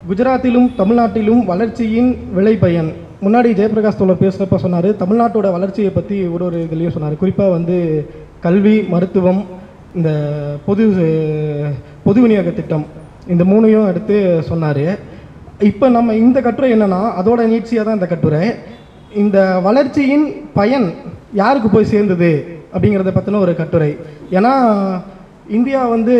குஜராத்திலும் தமிழ்நாட்டிலும் வளர்ச்சியின் விளைபயன் முன்னாடி ஜெயபிரகாஷ் தோழர் பேசுகிறப்ப சொன்னார் தமிழ்நாட்டோட வளர்ச்சியை பற்றி ஒரு ஒரு இதுலேயும் சொன்னார் குறிப்பாக வந்து கல்வி மருத்துவம் இந்த பொது பொது விநியோக திட்டம் இந்த மூணையும் எடுத்து சொன்னார் இப்போ நம்ம இந்த கட்டுரை என்னன்னா அதோட நீட்சியாக தான் இந்த கட்டுரை இந்த வளர்ச்சியின் பயன் யாருக்கு போய் சேர்ந்தது அப்படிங்கிறத பற்றின ஒரு கட்டுரை ஏன்னா இந்தியா வந்து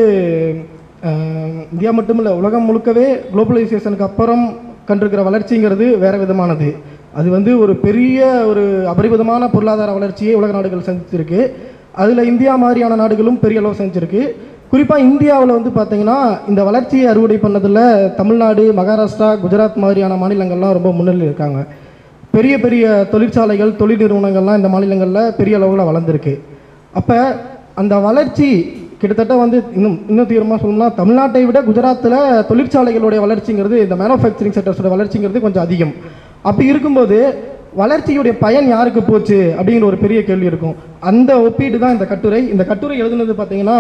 அஹ், இந்தியா மட்டுமில்ல உலகம் முழுக்கவே குளோபலைசேஷனுக்கு அப்புறம் கண்டிருக்கிற வளர்ச்சிங்கிறது வேற விதமானது அது வந்து ஒரு பெரிய ஒரு அபரிவிதமான பொருளாதார வளர்ச்சியை உலக நாடுகள் சந்திச்சிருக்கு அதில் இந்தியா மாதிரியான நாடுகளும் பெரிய அளவு செஞ்சிருக்கு குறிப்பாக இந்தியாவில் வந்து பார்த்தீங்கன்னா இந்த வளர்ச்சியை அறுவடை பண்ணதில் தமிழ்நாடு மகாராஷ்டிரா குஜராத் மாதிரியான மாநிலங்கள்லாம் ரொம்ப முன்னிலையில் இருக்காங்க பெரிய பெரிய தொழிற்சாலைகள் தொழில் நிறுவனங்கள்லாம் இந்த மாநிலங்களில் பெரிய அளவில் வளர்ந்துருக்கு அப்போ அந்த வளர்ச்சி கிட்டத்தட்ட வந்து இன்னும் இன்னும் தீவிரமாக சொல்லணும்னா தமிழ்நாட்டை விட குஜராத்தில் தொழிற்சாலைகளுடைய வளர்ச்சிங்கிறது இந்த மேனுஃபேக்சரிங் செக்டர்ஸோட வளர்ச்சிங்கிறது கொஞ்சம் அதிகம் அப்படி இருக்கும்போது வளர்ச்சியுடைய பயன் யாருக்கு போச்சு அப்படிங்கிற ஒரு பெரிய கேள்வி இருக்கும் அந்த ஒப்பீடு தான் இந்த கட்டுரை இந்த கட்டுரை எழுதுனது பார்த்தீங்கன்னா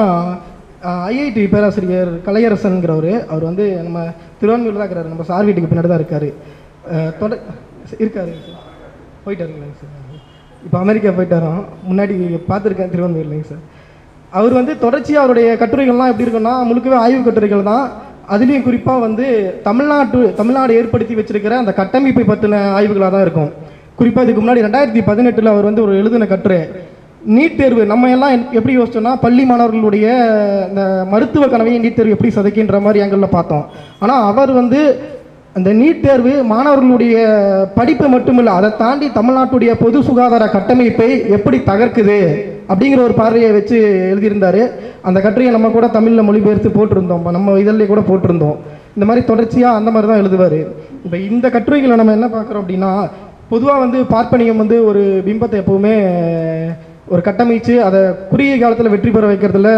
ஐஐடி பேராசிரியர் கலையரசன்கிறவர் அவர் வந்து நம்ம திருவான்மையூர் தான் இருக்கிறாரு நம்ம சார் வீட்டுக்கு பின்னாடி தான் இருக்காரு அஹ் தொட இருக்காரு சார் போயிட்டாருங்களேங்க சார் இப்போ அமெரிக்கா போயிட்டாராம் முன்னாடி பார்த்துருக்கேன் திருவான்மையூர்லைங்க சார் அவர் வந்து தொடர்ச்சியாக அவருடைய கட்டுரைகள்லாம் எப்படி இருக்குன்னா முழுக்கவே ஆய்வு கட்டுரைகள் தான் அதுலேயும் குறிப்பாக வந்து தமிழ்நாட்டு தமிழ்நாடு ஏற்படுத்தி வச்சிருக்கிற அந்த கட்டமைப்பை பற்றின ஆய்வுகளாக தான் இருக்கும் குறிப்பாக இதுக்கு முன்னாடி ரெண்டாயிரத்தி பதினெட்டில் அவர் வந்து ஒரு எழுதின கட்டுரை நீட் தேர்வு நம்ம எல்லாம் எப்- எப்படி யோசிச்சோம்னா பள்ளி மாணவர்களுடைய இந்த மருத்துவ கனவையை நீட் தேர்வு எப்படி சதைக்கின்ற மாதிரி ஆங்கிளில் பார்த்தோம் ஆனால் அவர் வந்து அந்த நீட் தேர்வு மாணவர்களுடைய படிப்பு மட்டுமில்லை அதை தாண்டி தமிழ்நாட்டுடைய பொது சுகாதார கட்டமைப்பை எப்படி தகர்க்குது அப்படிங்கிற ஒரு பார்வையை வச்சு எழுதியிருந்தாரு அந்த கட்டுரையை நம்ம கூட தமிழில் மொழிபெயர்த்து போட்டிருந்தோம் இப்ப நம்ம இதழ்லேயே கூட போட்டிருந்தோம் இந்த மாதிரி தொடர்ச்சியாக அந்த மாதிரி தான் எழுதுவார் இப்போ இந்த கட்டுரைகளை நம்ம என்ன பார்க்குறோம் அப்படின்னா பொதுவாக வந்து பார்ப்பனியம் வந்து ஒரு பிம்பத்தை எப்பவுமே ஒரு கட்டமைச்சு அதை குறுகிய காலத்தில் வெற்றி பெற வைக்கிறதுல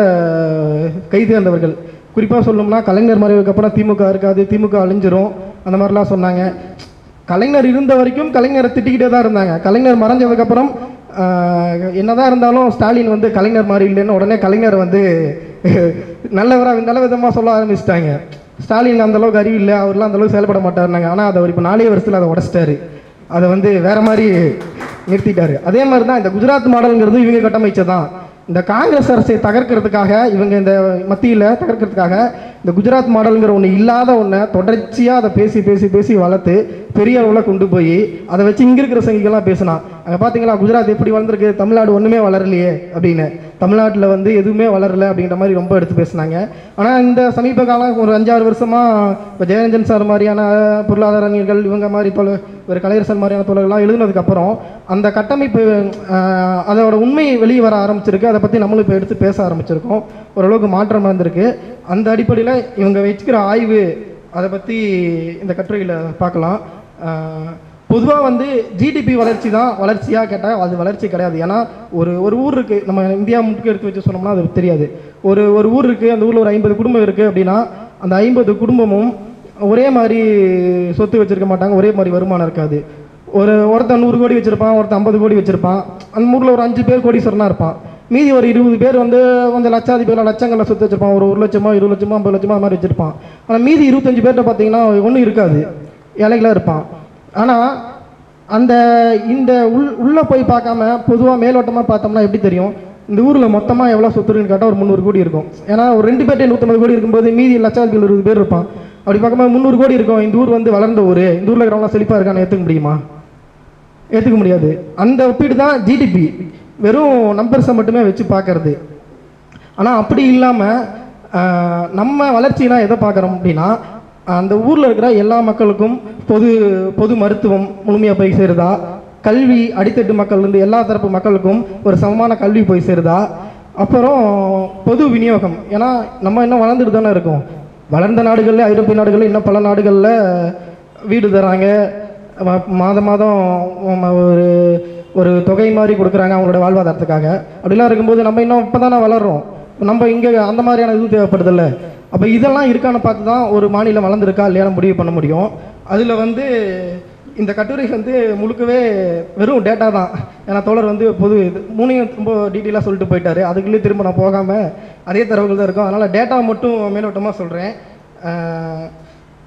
கைது வந்தவர்கள் குறிப்பாக சொல்லணும்னா கலைஞர் மறைவுக்கு அப்புறம் திமுக இருக்காது திமுக அழிஞ்சிரும் அந்த மாதிரிலாம் சொன்னாங்க கலைஞர் இருந்த வரைக்கும் கலைஞரை திட்டிக்கிட்டே தான் இருந்தாங்க கலைஞர் மறைஞ்சதுக்கப்புறம் என்னதான் இருந்தாலும் ஸ்டாலின் வந்து கலைஞர் மாதிரி இல்லைன்னு உடனே கலைஞர் வந்து நல்லவராக நல்ல விதமாக சொல்ல ஆரம்பிச்சிட்டாங்க ஸ்டாலின் அந்த அளவுக்கு அறிவு இல்லை அவர்லாம் அந்த அளவுக்கு செயல்பட மாட்டாருனாங்க ஆனால் அதை அவர் இப்போ நாலே வருஷத்தில் அதை உடச்சிட்டாரு அதை வந்து வேற மாதிரி நிறுத்திட்டாரு அதே மாதிரி தான் இந்த குஜராத் மாடல்ங்கிறது இவங்க கட்டமைச்சதான் இந்த காங்கிரஸ் அரசை தகர்க்கிறதுக்காக இவங்க இந்த மத்தியில் தகர்க்கிறதுக்காக இந்த குஜராத் மாடல்ங்கிற ஒன்று இல்லாத ஒன்றை தொடர்ச்சியாக அதை பேசி பேசி பேசி வளர்த்து பெரிய அளவில் கொண்டு போய் அதை வச்சு இங்கே இருக்கிற சங்கிகள்லாம் பேசினா அங்கே பார்த்தீங்களா குஜராத் எப்படி வளர்ந்துருக்கு தமிழ்நாடு ஒன்றுமே வளரலையே அப்படின்னு தமிழ்நாட்டில் வந்து எதுவுமே வளரல அப்படிங்கிற மாதிரி ரொம்ப எடுத்து பேசினாங்க ஆனால் இந்த சமீப காலம் ஒரு அஞ்சாறு வருஷமாக இப்போ ஜெயரஞ்சன் சார் மாதிரியான பொருளாதார அறிஞர்கள் இவங்க மாதிரி தொலை ஒரு கலையரசன் மாதிரியான தொழில்கள்லாம் எழுதுனதுக்கப்புறம் அந்த கட்டமைப்பு ஆஹ், அதோட உண்மை வெளியே வர ஆரம்பிச்சிருக்கு அதை பற்றி நம்மளும் இப்போ எடுத்து பேச ஆரம்பிச்சிருக்கோம் ஓரளவுக்கு மாற்றம் வந்திருக்கு அந்த அடிப்படையில் இவங்க வச்சுக்கிற ஆய்வு அதை பற்றி இந்த கட்டுரையில் பார்க்கலாம் பொதுவாக வந்து ஜிடிபி வளர்ச்சி தான் வளர்ச்சியாக கேட்டால் அது வளர்ச்சி கிடையாது ஏன்னா ஒரு ஒரு ஊர் இருக்குது நம்ம இந்தியா முழுக்க எடுத்து வச்சு சொன்னோம்னா அது தெரியாது ஒரு ஒரு ஊர் இருக்குது அந்த ஊரில் ஒரு ஐம்பது குடும்பம் இருக்குது அப்படின்னா அந்த ஐம்பது குடும்பமும் ஒரே மாதிரி சொத்து வச்சிருக்க மாட்டாங்க ஒரே மாதிரி வருமானம் இருக்காது ஒரு ஒருத்தன் நூறு கோடி வச்சிருப்பான் ஒருத்தன் ஐம்பது கோடி வச்சிருப்பான் அந்த ஊரில் ஒரு அஞ்சு பேர் கோடீஸ்வரனா இருப்பான் மீதி ஒரு இருபது பேர் வந்து கொஞ்சம் லட்சாதிபதியில் லட்சங்களில் சொத்து வச்சிருப்பான் ஒரு ஒரு லட்சமா இருபது லட்சமா ஐம்பது லட்சமா அது மாதிரி வச்சிருப்பான் ஆனால் மீதி இருபத்தஞ்சு பேர்கிட்ட பார்த்தீங்கன்னா ஒன்றும் இருக்காது ஏழைகளாக இருப்பான் ஆனால் அந்த இந்த உள் உள்ளே போய் பார்க்காம பொதுவாக மேலோட்டமாக பார்த்தோம்னா எப்படி தெரியும் இந்த ஊரில் மொத்தமாக எவ்வளோ சொத்து இருக்குன்னு கேட்டால் ஒரு முந்நூறு கோடி இருக்கும் ஏன்னா ஒரு ரெண்டு பேர்ட்டே நூற்றம்பது கோடி இருக்கும்போது மீதி லட்சாதிபதியில் இருபது பேர் இருப்பான் அப்படி பார்க்கும்போது முந்நூறு கோடி இருக்கும் இந்த ஊர் வந்து வளர்ந்த ஊர் இந்த ஊரில் இருக்கிறவங்களாம் செழிப்பாக இருக்கான்னு ஏற்றுக்க முடியுமா ஏற்றுக்க முடியாது அந்த ஒப்பீடு தான் ஜிடிபி வெறும் நம்பர்ஸை மட்டுமே வச்சு பார்க்கறது ஆனால் அப்படி இல்லாமல் நம்ம வளர்ச்சினா எதை பார்க்குறோம் அப்படின்னா அந்த ஊரில் இருக்கிற எல்லா மக்களுக்கும் பொது பொது மருத்துவம் முழுமையாக போய் சேருதா கல்வி அடித்தட்டு மக்கள்லேருந்து எல்லா தரப்பு மக்களுக்கும் ஒரு சமமான கல்வி போய் சேருதா அப்புறம் பொது விநியோகம் ஏன்னா நம்ம இன்னும் வளர்ந்துட்டு தானே இருக்கோம் வளர்ந்த நாடுகளில் ஐரோப்பிய நாடுகளில் இன்னும் பல நாடுகளில் வீடு தராங்க ம- மாதம் மாதம் ம- ஒரு ஒரு தொகை மாதிரி கொடுக்குறாங்க அவங்களோட வாழ்வாதாரத்துக்காக அப்படிலாம் இருக்கும்போது நம்ம இன்னும் இப்போ தானே வளர்றோம் நம்ம இங்கே அந்த மாதிரியான இது தேவைப்படுதில்ல அப்போ இதெல்லாம் இருக்கான்னு பார்த்து தான் ஒரு மாநிலம் வளர்ந்துருக்கா இல்லையான்னு முடிவு பண்ண முடியும் அதில் வந்து இந்த கட்டுரை வந்து முழுக்கவே வெறும் டேட்டா தான் ஏன்னா தோழர் வந்து பொது இது மூணையும் ரொம்ப டீட்டெயிலாக சொல்லிட்டு போயிட்டாரு அதுக்குள்ளேயே திரும்ப நான் போகாமல் அதே தரவுகள் தான் இருக்கும் அதனால் டேட்டா மட்டும் மேலோட்டமாக சொல்கிறேன்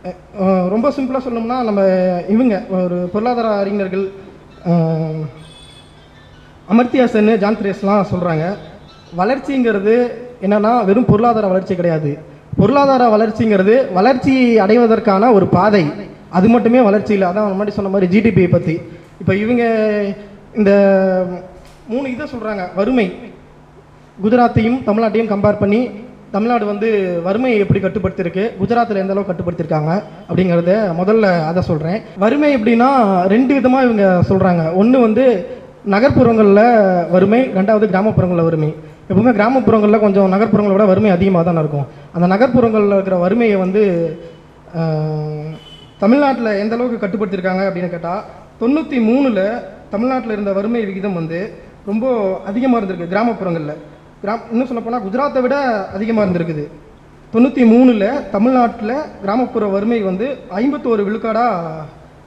அஹ் ரொம்ப சிம்பிளாக சொல்லணும்னா நம்ம இவங்க ஒரு பொருளாதார அறிஞர்கள் அஹ், அமர்த்தியா சென் ஜான் திரேஸ்லாம் சொல்கிறாங்க வளர்ச்சிங்கிறது என்னன்னா வெறும் பொருளாதார வளர்ச்சி கிடையாது பொருளாதார வளர்ச்சிங்கிறது வளர்ச்சி அடைவதற்கான ஒரு பாதை அது மட்டுமே வளர்ச்சி இல்லை அதான் முன்னாடி சொன்ன மாதிரி ஜிடிபியை பற்றி இப்போ இவங்க இந்த மூணு இதை சொல்கிறாங்க வறுமை குஜராத்தையும் தமிழ்நாட்டையும் கம்பேர் பண்ணி தமிழ்நாடு வந்து வறுமையை எப்படி கட்டுப்படுத்தியிருக்கு குஜராத்தில் எந்த அளவுக்கு கட்டுப்படுத்தியிருக்காங்க அப்படிங்கிறத முதல்ல அதை சொல்கிறேன் வறுமை எப்படின்னா ரெண்டு விதமாக இவங்க சொல்கிறாங்க ஒன்று வந்து நகர்ப்புறங்களில் வறுமை ரெண்டாவது கிராமப்புறங்களில் வறுமை எப்பவுமே கிராமப்புறங்களில் கொஞ்சம் நகர்ப்புறங்களை விட வறுமை அதிகமாக தான் இருக்கும் அந்த நகர்ப்புறங்களில் இருக்கிற வறுமையை வந்து தமிழ்நாட்டில் எந்த அளவுக்கு கட்டுப்படுத்தியிருக்காங்க அப்படின்னு கேட்டால் தொண்ணூற்றி மூணில் தமிழ்நாட்டில் இருந்த வறுமை விகிதம் வந்து ரொம்ப அதிகமாக இருந்திருக்கு கிராமப்புறங்களில் கிராம் இன்னும் சொல்லப்போனால் குஜராத்தை விட அதிகமாக இருந்திருக்குது தொண்ணூற்றி மூணில் தமிழ்நாட்டில் கிராமப்புற வறுமை வந்து ஐம்பத்தோரு விழுக்காடாக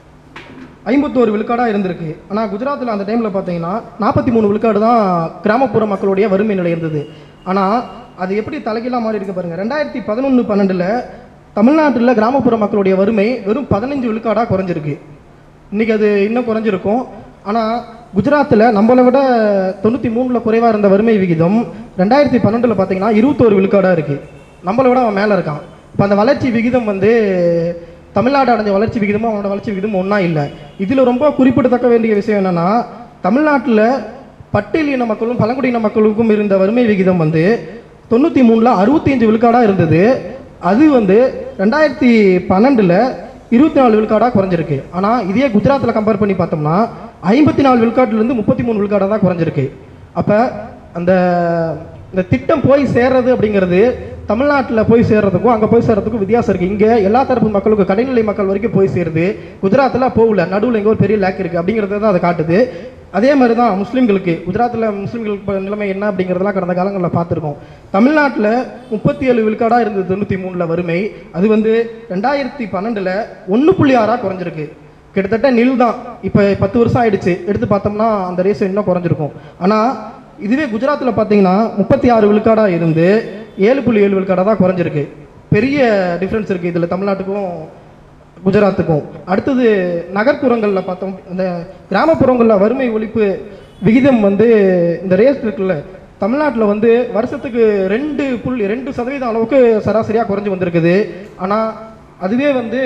ஐம்பத்தோரு விழுக்காடாக இருந்திருக்கு ஆனால் குஜராத்தில் அந்த டைமில் பார்த்தீங்கன்னா நாற்பத்தி மூணு விழுக்காடு தான் கிராமப்புற மக்களுடைய வறுமை நிலை இருந்தது ஆனால் அது எப்படி தலைகீழாக மாறி இருக்கு பாருங்கள் ரெண்டாயிரத்தி பதினொன்று பன்னெண்டில் தமிழ்நாட்டில் கிராமப்புற மக்களுடைய வறுமை வெறும் பதினஞ்சு விழுக்காடாக குறைஞ்சிருக்கு இன்றைக்கி அது இன்னும் குறைஞ்சிருக்கும் ஆனால் குஜராத்தில் நம்மளை விட தொண்ணூற்றி மூணில் குறைவாக இருந்த வறுமை விகிதம் ரெண்டாயிரத்தி பன்னெண்டில் பார்த்தீங்கன்னா இருபத்தோரு விழுக்காடாக இருக்குது நம்மளை விட அவன் மேலே இருக்கான் இப்போ அந்த வளர்ச்சி விகிதம் வந்து தமிழ்நாடு அடைஞ்ச வளர்ச்சி விகிதமும் அவனோட வளர்ச்சி விகிதமும் ஒன்றா இல்லை இதில் ரொம்ப குறிப்பிடத்தக்க வேண்டிய விஷயம் என்னென்னா தமிழ்நாட்டில் பட்டியலின மக்களும் பழங்குடியின மக்களுக்கும் இருந்த வறுமை விகிதம் வந்து தொண்ணூற்றி மூணில் அறுபத்தஞ்சு விழுக்காடாக இருந்தது அது வந்து ரெண்டாயிரத்தி பன்னெண்டில் இருபத்தி நாலு விழுக்காடாக குறைஞ்சிருக்கு ஆனால் இதே குஜராத்தில் கம்பேர் பண்ணி பார்த்தோம்னா ஐம்பத்தி நாலு விழுக்காட்டிலேருந்து முப்பத்தி மூணு விழுக்காடாக தான் குறைஞ்சிருக்கு அப்போ அந்த இந்த திட்டம் போய் சேர்றது அப்படிங்கிறது தமிழ்நாட்டில் போய் சேர்றதுக்கும் அங்கே போய் சேர்றதுக்கும் வித்தியாசம் இருக்குது இங்கே எல்லா தரப்பு மக்களுக்கும் கடைநிலை மக்கள் வரைக்கும் போய் சேருது குஜராத்தில் போகல நடுவில் எங்கே ஒரு பெரிய லேக் இருக்குது அப்படிங்கிறத தான் அதை காட்டுது அதே மாதிரி தான் முஸ்லீம்களுக்கு குஜராத்தில் முஸ்லீம்களுக்கு இப்ப நிலைமை என்ன அப்படிங்கிறதெல்லாம் கடந்த காலங்களில் பார்த்துருக்கோம் தமிழ்நாட்டில் முப்பத்தி ஏழு விழுக்காடாக இருந்தது தொண்ணூற்றி மூணில் வறுமை அது வந்து ரெண்டாயிரத்தி பன்னெண்டில் ஒன்று புள்ளி ஆறாக குறைஞ்சிருக்கு கிட்டத்தட்ட நில் தான் இப்போ பத்து வருஷம் ஆயிடுச்சு எடுத்து பார்த்தோம்னா அந்த ரேஸ் இன்னும் குறைஞ்சிருக்கும் ஆனால் இதுவே குஜராத்தில் பார்த்தீங்கன்னா முப்பத்தி ஆறு விழுக்காடாக இருந்து ஏழு புள்ளி ஏழு விழுக்காடாக தான் குறைஞ்சிருக்கு பெரிய டிஃப்ரென்ஸ் இருக்குது இதில் தமிழ்நாட்டுக்கும் குஜராத்துக்கும் அடுத்தது நகர்ப்புறங்களில் பார்த்தோம் இந்த கிராமப்புறங்களில் வறுமை ஒழிப்பு விகிதம் வந்து இந்த ரேஸ் இருக்குல்ல தமிழ்நாட்டில் வந்து வருஷத்துக்கு ரெண்டு புள்ளி ரெண்டு சதவீதம் அளவுக்கு சராசரியாக குறைஞ்சி வந்திருக்குது ஆனால் அதுவே வந்து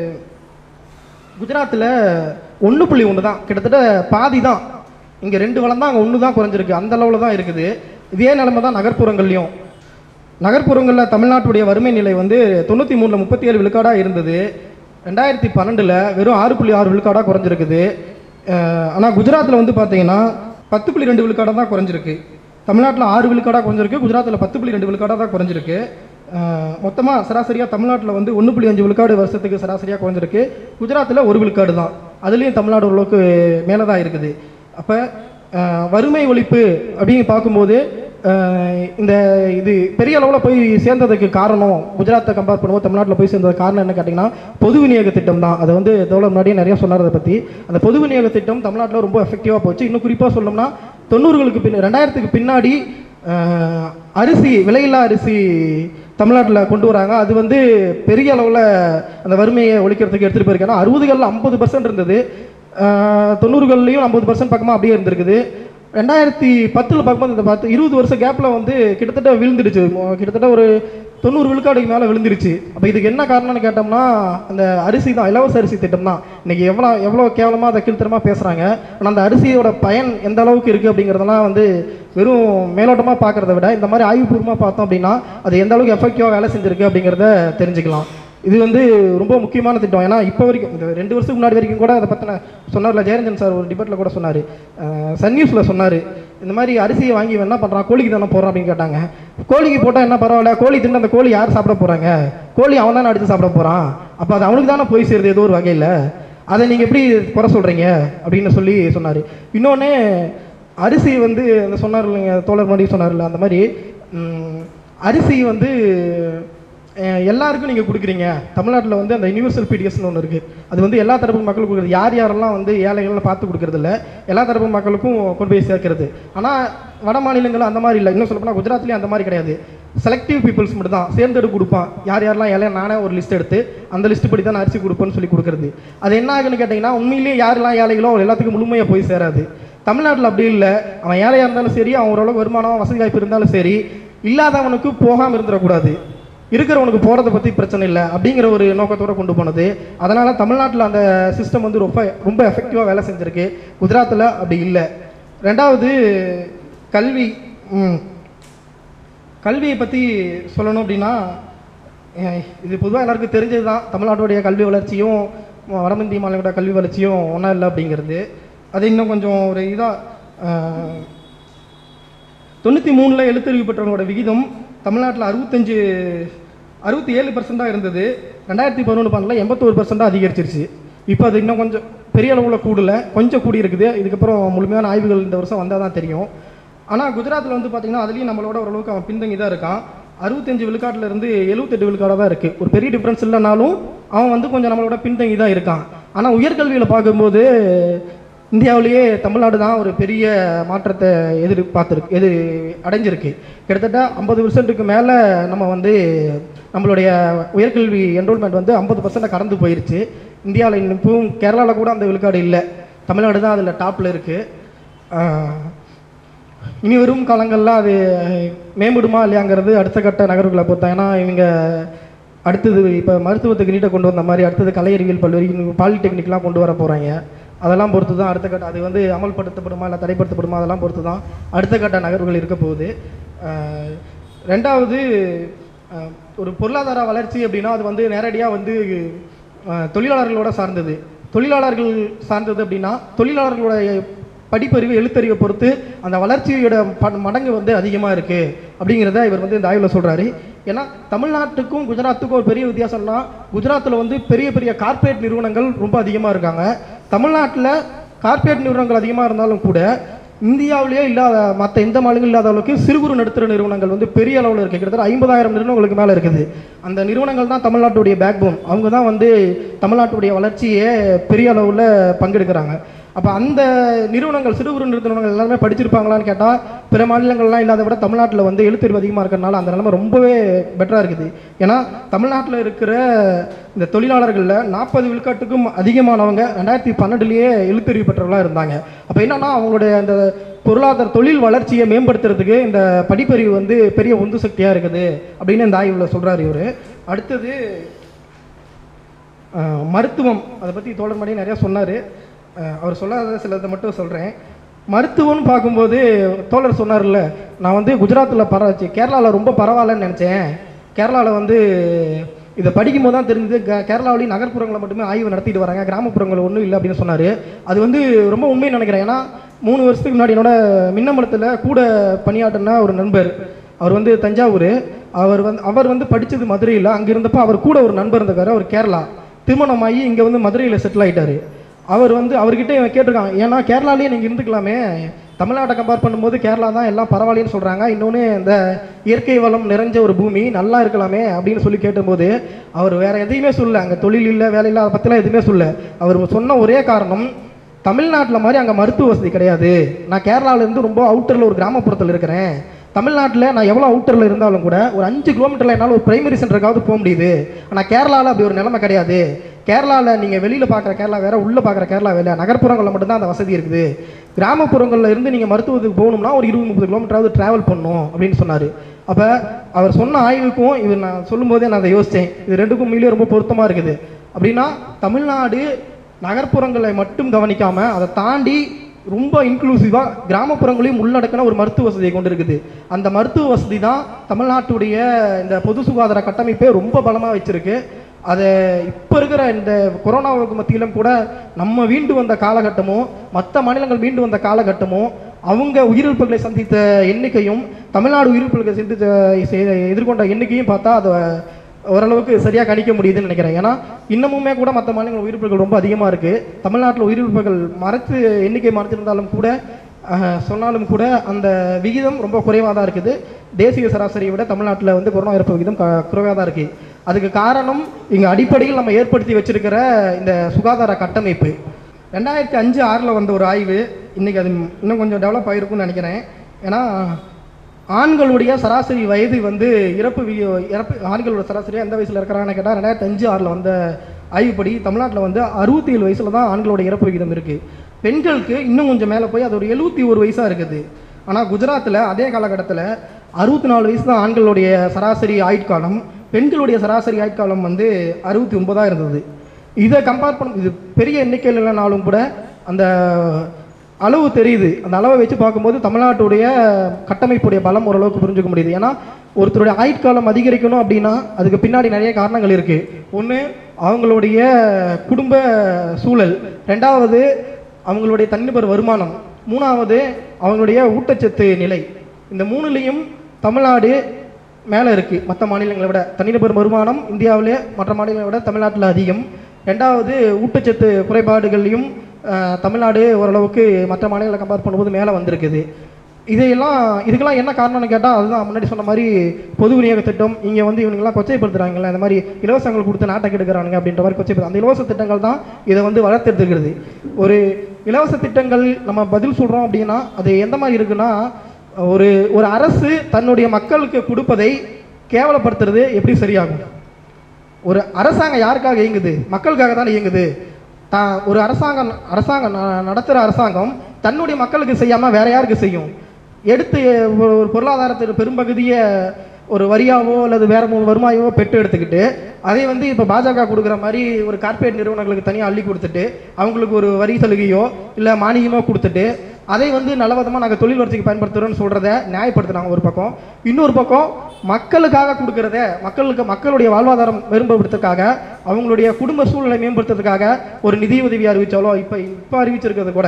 குஜராத்தில் ஒன்று புள்ளி ஒன்று தான் கிட்டத்தட்ட பாதி தான் இங்கே ரெண்டு வளம் தான் அங்கே ஒன்று தான் குறைஞ்சிருக்கு அந்த அளவில் தான் இருக்குது இதே நிலைமை தான் நகர்ப்புறங்கள்லையும் நகர்ப்புறங்களில் தமிழ்நாட்டுடைய வறுமை நிலை வந்து தொண்ணூற்றி மூணில் முப்பத்தி ஏழு விழுக்காடாக இருந்தது ரெண்டாயிரத்தி பன்னெண்டில் வெறும் ஆறு புள்ளி ஆறு விழுக்காடாக குறைஞ்சிருக்குது ஆனால் குஜராத்தில் வந்து பார்த்தீங்கன்னா பத்து புள்ளி ரெண்டு விழுக்காடாக தான் குறைஞ்சிருக்கு தமிழ்நாட்டில் ஆறு விழுக்காடாக குறைஞ்சிருக்கு குஜராத்தில் பத்து புள்ளி ரெண்டு விழுக்காடாக தான் குறைஞ்சிருக்கு மொத்தமாக சராசரியாக தமிழ்நாட்டில் வந்து ஒன்று புள்ளி அஞ்சு விழுக்காடு வருஷத்துக்கு சராசரியாக குறைஞ்சிருக்கு குஜராத்தில் ஒரு விழுக்காடு தான் அதுலேயும் தமிழ்நாடு ஓரளவுக்கு மேலே தான் இருக்குது அப்போ வறுமை ஒழிப்பு அப்படின்னு பார்க்கும்போது அஹ், இந்த இது பெரிய அளவில் போய் சேர்ந்ததுக்கு காரணம் குஜராத்தை கம்பேர் பண்ணும்போது தமிழ்நாட்டில் போய் சேர்ந்தது காரணம் என்ன கேட்டிங்கன்னா பொது விநியோக திட்டம் தான் அதை வந்து தோழர் முன்னாடியே நிறைய சொன்னார் அதை பற்றி அந்த பொது விநியோக திட்டம் தமிழ்நாட்டில் ரொம்ப எஃபெக்டிவாக போச்சு இன்னும் குறிப்பாக சொல்லணும்னா தொண்ணூறுகளுக்கு பின் ரெண்டாயிரத்துக்கு பின்னாடி அஹ், அரிசி விலையில்லா அரிசி தமிழ்நாட்டில் கொண்டு வராங்க அது வந்து பெரிய அளவில் அந்த வறுமையை ஒழிக்கிறதுக்கு எடுத்துகிட்டு போயிருக்காங்க அறுபதுகளில் ஐம்பது பர்சன்ட் இருந்தது அஹ், தொண்ணூறுகள்லையும் ஐம்பது பர்சன்ட் பக்கமாக அப்படியே இருந்திருக்குது ரெண்டாயிரத்தி பத்தில் பார்க்கும்போது இந்த பத்து இருபது வருஷம் கேப்பில் வந்து கிட்டத்தட்ட விழுந்துடுச்சு மொ- கிட்டத்தட்ட ஒரு தொண்ணூறு விழுக்காடுக்கு மேலே விழுந்துருச்சு அப்போ இதுக்கு என்ன காரணம்னு கேட்டோம்னா அந்த அரிசி தான் இலவச அரிசி திட்டம் தான் இன்னைக்கு எவ்வளோ எவ்வளோ கேவலமாக அதை கீழ்த்தரமாக பேசுகிறாங்க ஆனால் அந்த அரிசியோட பயன் எந்த அளவுக்கு இருக்குது அப்படிங்கிறதெல்லாம் வந்து வெறும் மேலோட்டமாக பார்க்குறத விட இந்த மாதிரி ஆய்வுபூர்வமாக பார்த்தோம் அப்படின்னா அது எந்த அளவுக்கு எஃபெக்டிவாக வேலை செஞ்சிருக்கு அப்படிங்கிறத தெரிஞ்சுக்கலாம் இது வந்து ரொம்ப முக்கியமான திட்டம் ஏன்னா இப்போ வரைக்கும் இந்த ரெண்டு வருஷத்துக்கு முன்னாடி வரைக்கும் கூட அதை பற்றின சொன்னார்ல ஜெயரஞ்சன் சார் ஒரு டிபேட்டில் கூட சொன்னார் சன் நியூஸில் சொன்னார் இந்த மாதிரி அரிசியை வாங்கி இவன் என்ன பண்ணுறான் கோழிக்கு தானே போடுறான் அப்படின்னு கேட்டாங்க கோழிக்கு போட்டால் என்ன பரவாயில்ல கோழி தின்னு அந்த கோழி யார் சாப்பிட போகிறாங்க கோழி அவன் தானே அடித்து சாப்பிட போகிறான் அப்போ அது அவனுக்கு தானே போய் சேருது ஏதோ ஒரு வகையில் அதை நீங்கள் எப்படி குறை சொல்கிறீங்க அப்படின்னு சொல்லி சொன்னார் இன்னொன்று அரிசி வந்து அந்த சொன்னார் இல்லைங்க தோழர் மாதிரி சொன்னார்ல அந்த மாதிரி ம், அரிசி வந்து அஹ், எல்லாருக்கும் நீங்கள் கொடுக்குறீங்க தமிழ்நாட்டில் வந்து அந்த யூனிவர்சல் பிடிஎஸ்னு ஒன்று இருக்குது அது வந்து எல்லா தரப்பு மக்களுக்கும் கொடுக்குறது யார் யாரெல்லாம் வந்து ஏழைகள்னு பார்த்து கொடுக்கறது இல்ல எல்லா தரப்பு மக்களுக்கும் கொண்டு போய் சேர்க்கறது ஆனால் வட மாநிலங்கள் அந்த மாதிரி இல்லை இன்னும் சொல்லப்போனால் குஜராத்லேயும் அந்த மாதிரி கிடையாது செலக்டிவ் பீப்புள்ஸ் மட்டும் தான் தேர்ந்தெடுத்து கொடுப்பான் யார் யாரெல்லாம் ஏழையா நானே ஒரு லிஸ்ட் எடுத்து அந்த லிஸ்ட் படி தான் நான் அரிசி கொடுப்பேன்னு சொல்லி கொடுக்குறது அது என்ன ஆகுன்னு கேட்டிங்கன்னா உண்மையிலேயே யாரெல்லாம் ஏழைகளோ அவங்க எல்லாத்துக்கும் முழுமையாக போய் சேராது தமிழ்நாட்டில் அப்படி இல்லை அவன் ஏழையாக இருந்தாலும் சரி அவன் ஓரளவுக்கு வருமானம் வசதி வாய்ப்பு இருந்தாலும் சரி இல்லாதவனுக்கு போகாமல் இருந்துடக்கூடாது இருக்கிறவனுக்கு போகிறத பற்றி பிரச்சனை இல்லை அப்படிங்கிற ஒரு நோக்கத்தோட கொண்டு போனது அதனால் தமிழ்நாட்டில் அந்த சிஸ்டம் வந்து ரொம்ப ரொம்ப எஃபெக்டிவாக வேலை செஞ்சுருக்கு குஜராத்தில் அப்படி இல்லை ரெண்டாவது கல்வி ம். கல்வியை பற்றி சொல்லணும் அப்படின்னா அஹ் இது பொதுவாக எல்லாருக்கும் தெரிஞ்சது தான் தமிழ்நாட்டுடைய கல்வி வளர்ச்சியும் ம- வட இந்திய மாநிலங்களோட கல்வி வளர்ச்சியும் ஒன்றா இல்லை அப்படிங்கிறது அது இன்னும் கொஞ்சம் ஒரு இதாக தொண்ணூற்றி மூணில் எழுத்தறிவு பெற்றவங்களோட விகிதம் தமிழ்நாட்டில் அறுபத்தஞ்சு அறுபத்தி ஏழு பர்சண்டாக இருந்தது ரெண்டாயிரத்தி பதினொன்று பன்னெண்டில் எண்பத்தோரு பர்சண்டாக அதிகரிச்சிருச்சு இப்போ அது இன்னும் கொஞ்சம் பெரிய அளவில் கூடல கொஞ்சம் கூடி இருக்குது இதுக்கப்புறம் முழுமையான ஆய்வுகள் இந்த வருஷம் வந்தால் தான் தெரியும் ஆனால் குஜராத்தில் வந்து பார்த்திங்கன்னா அதுலேயும் நம்மளோட ஓரளவுக்கு அவன் பின்தங்கி தான் இருக்கான் அறுபத்தஞ்சு விழுக்காட்டுல இருந்து எழுபத்தெட்டு விழுக்காடாக தான் இருக்குது ஒரு பெரிய டிஃப்ரென்ஸ் இல்லைனாலும் அவன் வந்து கொஞ்சம் நம்மளோட பின்தங்கி தான் இருக்கான் ஆனால் உயர்கல்வியில் பார்க்கும்போது இந்தியாவிலேயே தமிழ்நாடு தான் ஒரு பெரிய மாற்றத்தை எதிர்பார்த்துருக்கு எது அடைஞ்சிருக்கு கிட்டத்தட்ட ஐம்பது பர்சன்ட்டுக்கு மேலே நம்ம வந்து நம்மளுடைய உயர்கல்வி என்ரோல்மெண்ட் வந்து ஐம்பது பர்சன்ட் கடந்து போயிருச்சு இந்தியாவில் இப்பவும் கேரளாவில் கூட அந்த விழுக்காடு இல்லை தமிழ்நாடு தான் அதில் டாப்பில் இருக்குது இனி வரும் காலங்களில் அது மேம்படுமா இல்லையாங்கிறது அடுத்த கட்ட நகர்வுகளை பொறுத்தா ஏன்னா இவங்க அடுத்தது இப்போ மருத்துவத்துக்கு நீட்டை கொண்டு வந்த மாதிரி அடுத்தது கலை அறிவியல் பல்வேறு பாலிடெக்னிக்லாம் கொண்டு வர போகிறாங்க அதெல்லாம் பொறுத்து தான் அடுத்த கட்ட அது வந்து அமல்படுத்தப்படுமா இல்லை தடைப்படுத்தப்படுமா அதெல்லாம் பொறுத்து தான் அடுத்த கட்ட நகர்வுகள் இருக்க போகுது அஹ் ரெண்டாவது அஹ் ஒரு பொருளாதார வளர்ச்சி அப்படின்னா அது வந்து நேரடியாக வந்து அஹ் தொழிலாளர்களோட சார்ந்தது தொழிலாளர்கள் சார்ந்தது அப்படின்னா தொழிலாளர்களோட படிப்பறிவு எழுத்தறிவை பொறுத்து அந்த வளர்ச்சியோட ப- மடங்கு வந்து அதிகமாக இருக்குது அப்படிங்கிறத இவர் வந்து இந்த ஆய்வில் சொல்கிறாரு ஏன்னா தமிழ்நாட்டுக்கும் குஜராத்துக்கும் ஒரு பெரிய வித்தியாசம்னா குஜராத்தில் வந்து பெரிய பெரிய கார்ப்பரேட் நிறுவனங்கள் ரொம்ப அதிகமாக இருக்காங்க தமிழ்நாட்டில் கார்ப்பரேட் நிறுவனங்கள் அதிகமாக இருந்தாலும் கூட இந்தியாவிலேயே இல்லாத மற்ற எந்த மாநிலங்களும் இல்லாத அளவுக்கு சிறு குறு நடுத்தர நிறுவனங்கள் வந்து பெரிய அளவில் இருக்குது கிட்டத்தட்ட ஐம்பதாயிரம் நிறுவனங்களுக்கு மேலே இருக்குது அந்த நிறுவனங்கள் தான் தமிழ்நாட்டுடைய பேக்போன் அவங்க தான் வந்து தமிழ்நாட்டுடைய வளர்ச்சியை பெரிய அளவில் பங்கெடுக்கிறாங்க அப்போ அந்த நிறுவனங்கள் சிறு குறு நிறுவனங்கள் எல்லாருமே படிச்சிருப்பாங்களான்னு கேட்டால் பிற மாநிலங்கள்லாம் இல்லாத விட தமிழ்நாட்டில் வந்து எழுத்தறிவு அதிகமாக இருக்கிறனால அந்த நிலைமை ரொம்பவே பெட்டராக இருக்குது ஏன்னா தமிழ்நாட்டில் இருக்கிற இந்த தொழிலாளர்களில் நாற்பது விழுக்காட்டுக்கும் அதிகமானவங்க ரெண்டாயிரத்தி பன்னெண்டுலேயே எழுத்தறிவு பெற்றவர்களாக இருந்தாங்க அப்போ என்னன்னா அவங்களுடைய அந்த பொருளாதார தொழில் வளர்ச்சியை மேம்படுத்துறதுக்கு இந்த படிப்பறிவு வந்து பெரிய உந்து சக்தியாக இருக்குது அப்படின்னு இந்த ஆய்வில் சொல்கிறார் இவர் அடுத்தது அஹ், மருத்துவம் அதை பற்றி தோழர் மாதிரி நிறையா சொன்னார் அவர் சொல்லாத சிலதை மட்டும் சொல்கிறேன் மருத்துவம்னு பார்க்கும்போது தோழர் சொன்னார்ல நான் வந்து குஜராத்தில் பர கேரளாவில் ரொம்ப பரவாயில்லன்னு நினச்சேன் கேரளாவில் வந்து இதை படிக்கும்போது தான் தெரிஞ்சது க கேரளாவிலேயும் நகர்ப்புறங்களை மட்டுமே ஆய்வு நடத்திட்டு வராங்க கிராமப்புறங்கள் ஒன்றும் இல்லை அப்படின்னு சொன்னார் அது வந்து ரொம்ப உண்மைன்னு நினைக்கிறேன் ஏன்னா மூணு வருஷத்துக்கு முன்னாடி என்னோட மின்னமலத்தில் கூட பணியாற்றின ஒரு நண்பர் அவர் வந்து தஞ்சாவூர் அவர் வந்து அவர் வந்து படித்தது மதுரையில் அங்கே இருந்தப்போ அவர் கூட ஒரு நண்பர் இருந்தக்காரு அவர் கேரளா திருமணமாகி இங்கே வந்து மதுரையில் செட்டில் ஆயிட்டாரு அவர் வந்து அவர்கிட்ட இவன் கேட்டிருக்கான் ஏன்னா கேரளாலேயே நீங்கள் இருந்துக்கலாமே தமிழ்நாட்டை கம்பேர் பண்ணும்போது கேரளா தான் எல்லாம் பரவாயில்லன்னு சொல்கிறாங்க இன்னொன்று இந்த இயற்கை வளம் நிறைஞ்ச ஒரு பூமி நல்லா இருக்கலாமே அப்படின்னு சொல்லி கேட்டபோது அவர் வேற எதையுமே சொல்லல அங்கே தொழில் இல்லை வேலை இல்லை அதை பற்றிலாம் எதுவுமே சொல்லல அவர் சொன்ன ஒரே காரணம் தமிழ்நாட்டில் மாதிரி அங்கே மருத்துவ வசதி கிடையாது நான் கேரளாவிலேருந்து ரொம்ப அவுட்டரில் ஒரு கிராமப்புறத்தில் இருக்கிறேன் தமிழ்நாட்டில் நான் எவ்வளோ அவுட்டரில் இருந்தாலும் கூட ஒரு அஞ்சு கிலோமீட்டரில் என்னால் ஒரு பிரைமரி சென்டருக்காவது போக முடியுது ஆனால் கேரளாவில் அப்படி ஒரு நிலைமை கிடையாது கேரளாவில் நீங்கள் வெளியில் பார்க்குற கேரளா வேற உள்ளே பார்க்குற கேரளா வேற நகர்ப்புறங்களில் மட்டும்தான் அந்த வசதி இருக்குது கிராமப்புறங்களில் இருந்து நீங்கள் மருத்துவத்துக்கு போகணும்னா ஒரு இருபது முப்பது கிலோமீட்டராவது ட்ராவல் பண்ணணும் அப்படின்னு சொன்னார் அப்போ அவர் சொன்ன ஆய்வுக்கும் இவர் நான் சொல்லும்போதே நான் அதை யோசித்தேன் இது ரெண்டுக்கும் உண்மையிலேயே ரொம்ப பொருத்தமாக இருக்குது அப்படின்னா தமிழ்நாடு நகர்ப்புறங்களை மட்டும் கவனிக்காமல் அதை தாண்டி ரொம்ப இன்க்ளூசிவாக கிராமப்புறங்களையும் உள்ளடக்கின ஒரு மருத்துவ வசதியை கொண்டு இருக்குது அந்த மருத்துவ வசதி தான் தமிழ்நாட்டுடைய இந்த பொது சுகாதார கட்டமைப்பே ரொம்ப பலமாக வச்சிருக்கு அதை இப்போ இருக்கிற இந்த கொரோனாவுக்கு மத்தியிலும் கூட நம்ம வீண்டு வந்த காலகட்டமும் மற்ற மாநிலங்கள் மீண்டு வந்த காலகட்டமும் அவங்க உயிரிழப்புகளை சந்தித்த எண்ணிக்கையும் தமிழ்நாடு உயிரிழப்புகளை சந்தித்த செ- எதிர்கொண்ட எண்ணிக்கையும் பார்த்தா அதை ஓரளவுக்கு சரியாக கணிக்க முடியுதுன்னு நினைக்கிறேன் ஏன்னா இன்னமுமே கூட மற்ற மாநிலங்கள் உயிரிழப்புகள் ரொம்ப அதிகமாக இருக்குது தமிழ்நாட்டில் உயிரிழப்புகள் மறைத்து எண்ணிக்கை மறைச்சிருந்தாலும் கூட அஹ், சொன்னாலும் கூட அந்த விகிதம் ரொம்ப குறைவாக தான் இருக்குது தேசிய சராசரியை விட தமிழ்நாட்டில் வந்து கொரோனா இறப்பு விகிதம் க- குறைவாக தான் இருக்குது அதுக்கு காரணம் இங்கே அடிப்படையில் நம்ம ஏற்படுத்தி வச்சிருக்கிற இந்த சுகாதார கட்டமைப்பு ரெண்டாயிரத்தி அஞ்சு ஆறில் வந்த ஒரு ஆய்வு இன்றைக்கி அது இன்னும் கொஞ்சம் டெவலப் ஆகிருக்கும்னு நினைக்கிறேன் ஏன்னா ஆண்களுடைய சராசரி வயது வந்து இறப்பு வி- இறப்பு ஆண்களோட சராசரி எந்த வயசில் இருக்கிறாங்கன்னு கேட்டால் ரெண்டாயிரத்தி அஞ்சு ஆறில் வந்த ஆய்வுப்படி தமிழ்நாட்டில் வந்து அறுபத்தி ஏழு வயசில் தான் ஆண்களோட இறப்பு விகிதம் இருக்குது பெண்களுக்கு இன்னும் கொஞ்சம் மேலே போய் அது ஒரு எழுபத்தி ஒரு வயசாக இருக்குது ஆனால் குஜராத்தில் அதே காலகட்டத்தில் அறுபத்தி நாலு வயசு தான் ஆண்களுடைய சராசரி ஆயுட்காலம் பெண்களுடைய சராசரி ஆயுட்காலம் வந்து அறுபத்தி ஒன்பதாக இருந்தது இதை கம்பேர் பண்ண இது பெரிய எண்ணிக்கையில் இல்லைனாலும் கூட அந்த அளவு தெரியுது அந்த அளவை வச்சு பார்க்கும்போது தமிழ்நாட்டுடைய கட்டமைப்புடைய பலம் ஓரளவுக்கு புரிஞ்சுக்க முடியுது ஏன்னா ஒருத்தருடைய ஆயுட்காலம் அதிகரிக்கணும் அப்படின்னா அதுக்கு பின்னாடி நிறைய காரணங்கள் இருக்கு ஒன்று அவங்களுடைய குடும்ப சூழல் ரெண்டாவது அவங்களுடைய தனிநபர் வருமானம் மூணாவது அவங்களுடைய ஊட்டச்சத்து நிலை இந்த மூணுலேயும் தமிழ்நாடு மேலே இருக்குது மற்ற மாநிலங்களை விட தனிநபர் வருமானம் இந்தியாவிலே மற்ற மாநிலங்களை விட தமிழ்நாட்டில் அதிகம் ரெண்டாவது ஊட்டச்சத்து குறைபாடுகள்லையும் அஹ், தமிழ்நாடு ஓரளவுக்கு மற்ற மாநிலங்களை கம்பேர் பண்ணும்போது மேலே வந்திருக்குது இதையெல்லாம் இதுக்கெல்லாம் என்ன காரணம்னு கேட்டால் அதுதான் முன்னாடி சொன்ன மாதிரி பொது விநியோக திட்டம் இங்கே வந்து இவனுங்கெல்லாம் கொச்சைப்படுத்துறாங்கல்ல இந்த மாதிரி இலவசங்கள் கொடுத்து நாட்டை கெடுக்கிறானுங்க அப்படின்ற மாதிரி கொச்சைப்படுத்து அந்த இலவச திட்டங்கள் தான் இதை வந்து வளர்த்தெடுத்துக்கிறது ஒரு இலவச திட்டங்கள் நம்ம பதில் சொல்கிறோம் அப்படின்னா அது எந்த மாதிரி இருக்குன்னா ஒரு ஒரு அரசு தன்னுடைய மக்களுக்கு கொடுப்பதை கேவலப்படுத்துறது எப்படி சரியாகும் ஒரு அரசாங்கம் யாருக்காக இயங்குது மக்களுக்காக தானே இயங்குது தான் ஒரு அரசாங்கம் அரசாங்கம் ந- நடத்துகிற அரசாங்கம் தன்னுடைய மக்களுக்கு செய்யாமல் வேற யாருக்கு செய்யும் எடுத்து ஒரு ஒரு பொருளாதாரத்தின் பெரும்பகுதியை ஒரு வரியாவோ அல்லது வேற மூணு வருமாயவோ பெற்று எடுத்துக்கிட்டு அதை வந்து இப்போ பாஜக கொடுக்குற மாதிரி ஒரு கார்ப்பரேட் நிறுவனங்களுக்கு தனியாக அள்ளி கொடுத்துட்டு அவங்களுக்கு ஒரு வரி சலுகையோ இல்லை மானியமோ கொடுத்துட்டு அதை வந்து நல்லவிதமாக நாங்கள் தொழில் வளர்ச்சிக்கு பயன்படுத்துகிறோம்னு சொல்கிறத நியாயப்படுத்துனாங்க ஒரு பக்கம் இன்னொரு பக்கம் மக்களுக்காக கொடுக்கறத மக்களுக்கு மக்களுடைய வாழ்வாதாரம் மேம்படுத்துறதுக்காக அவங்களுடைய குடும்ப சூழ்நிலை மேம்படுத்துறதுக்காக ஒரு நிதி உதவி அறிவிச்சாலோ இப்போ இப்போ அறிவிச்சிருக்கிறது கூட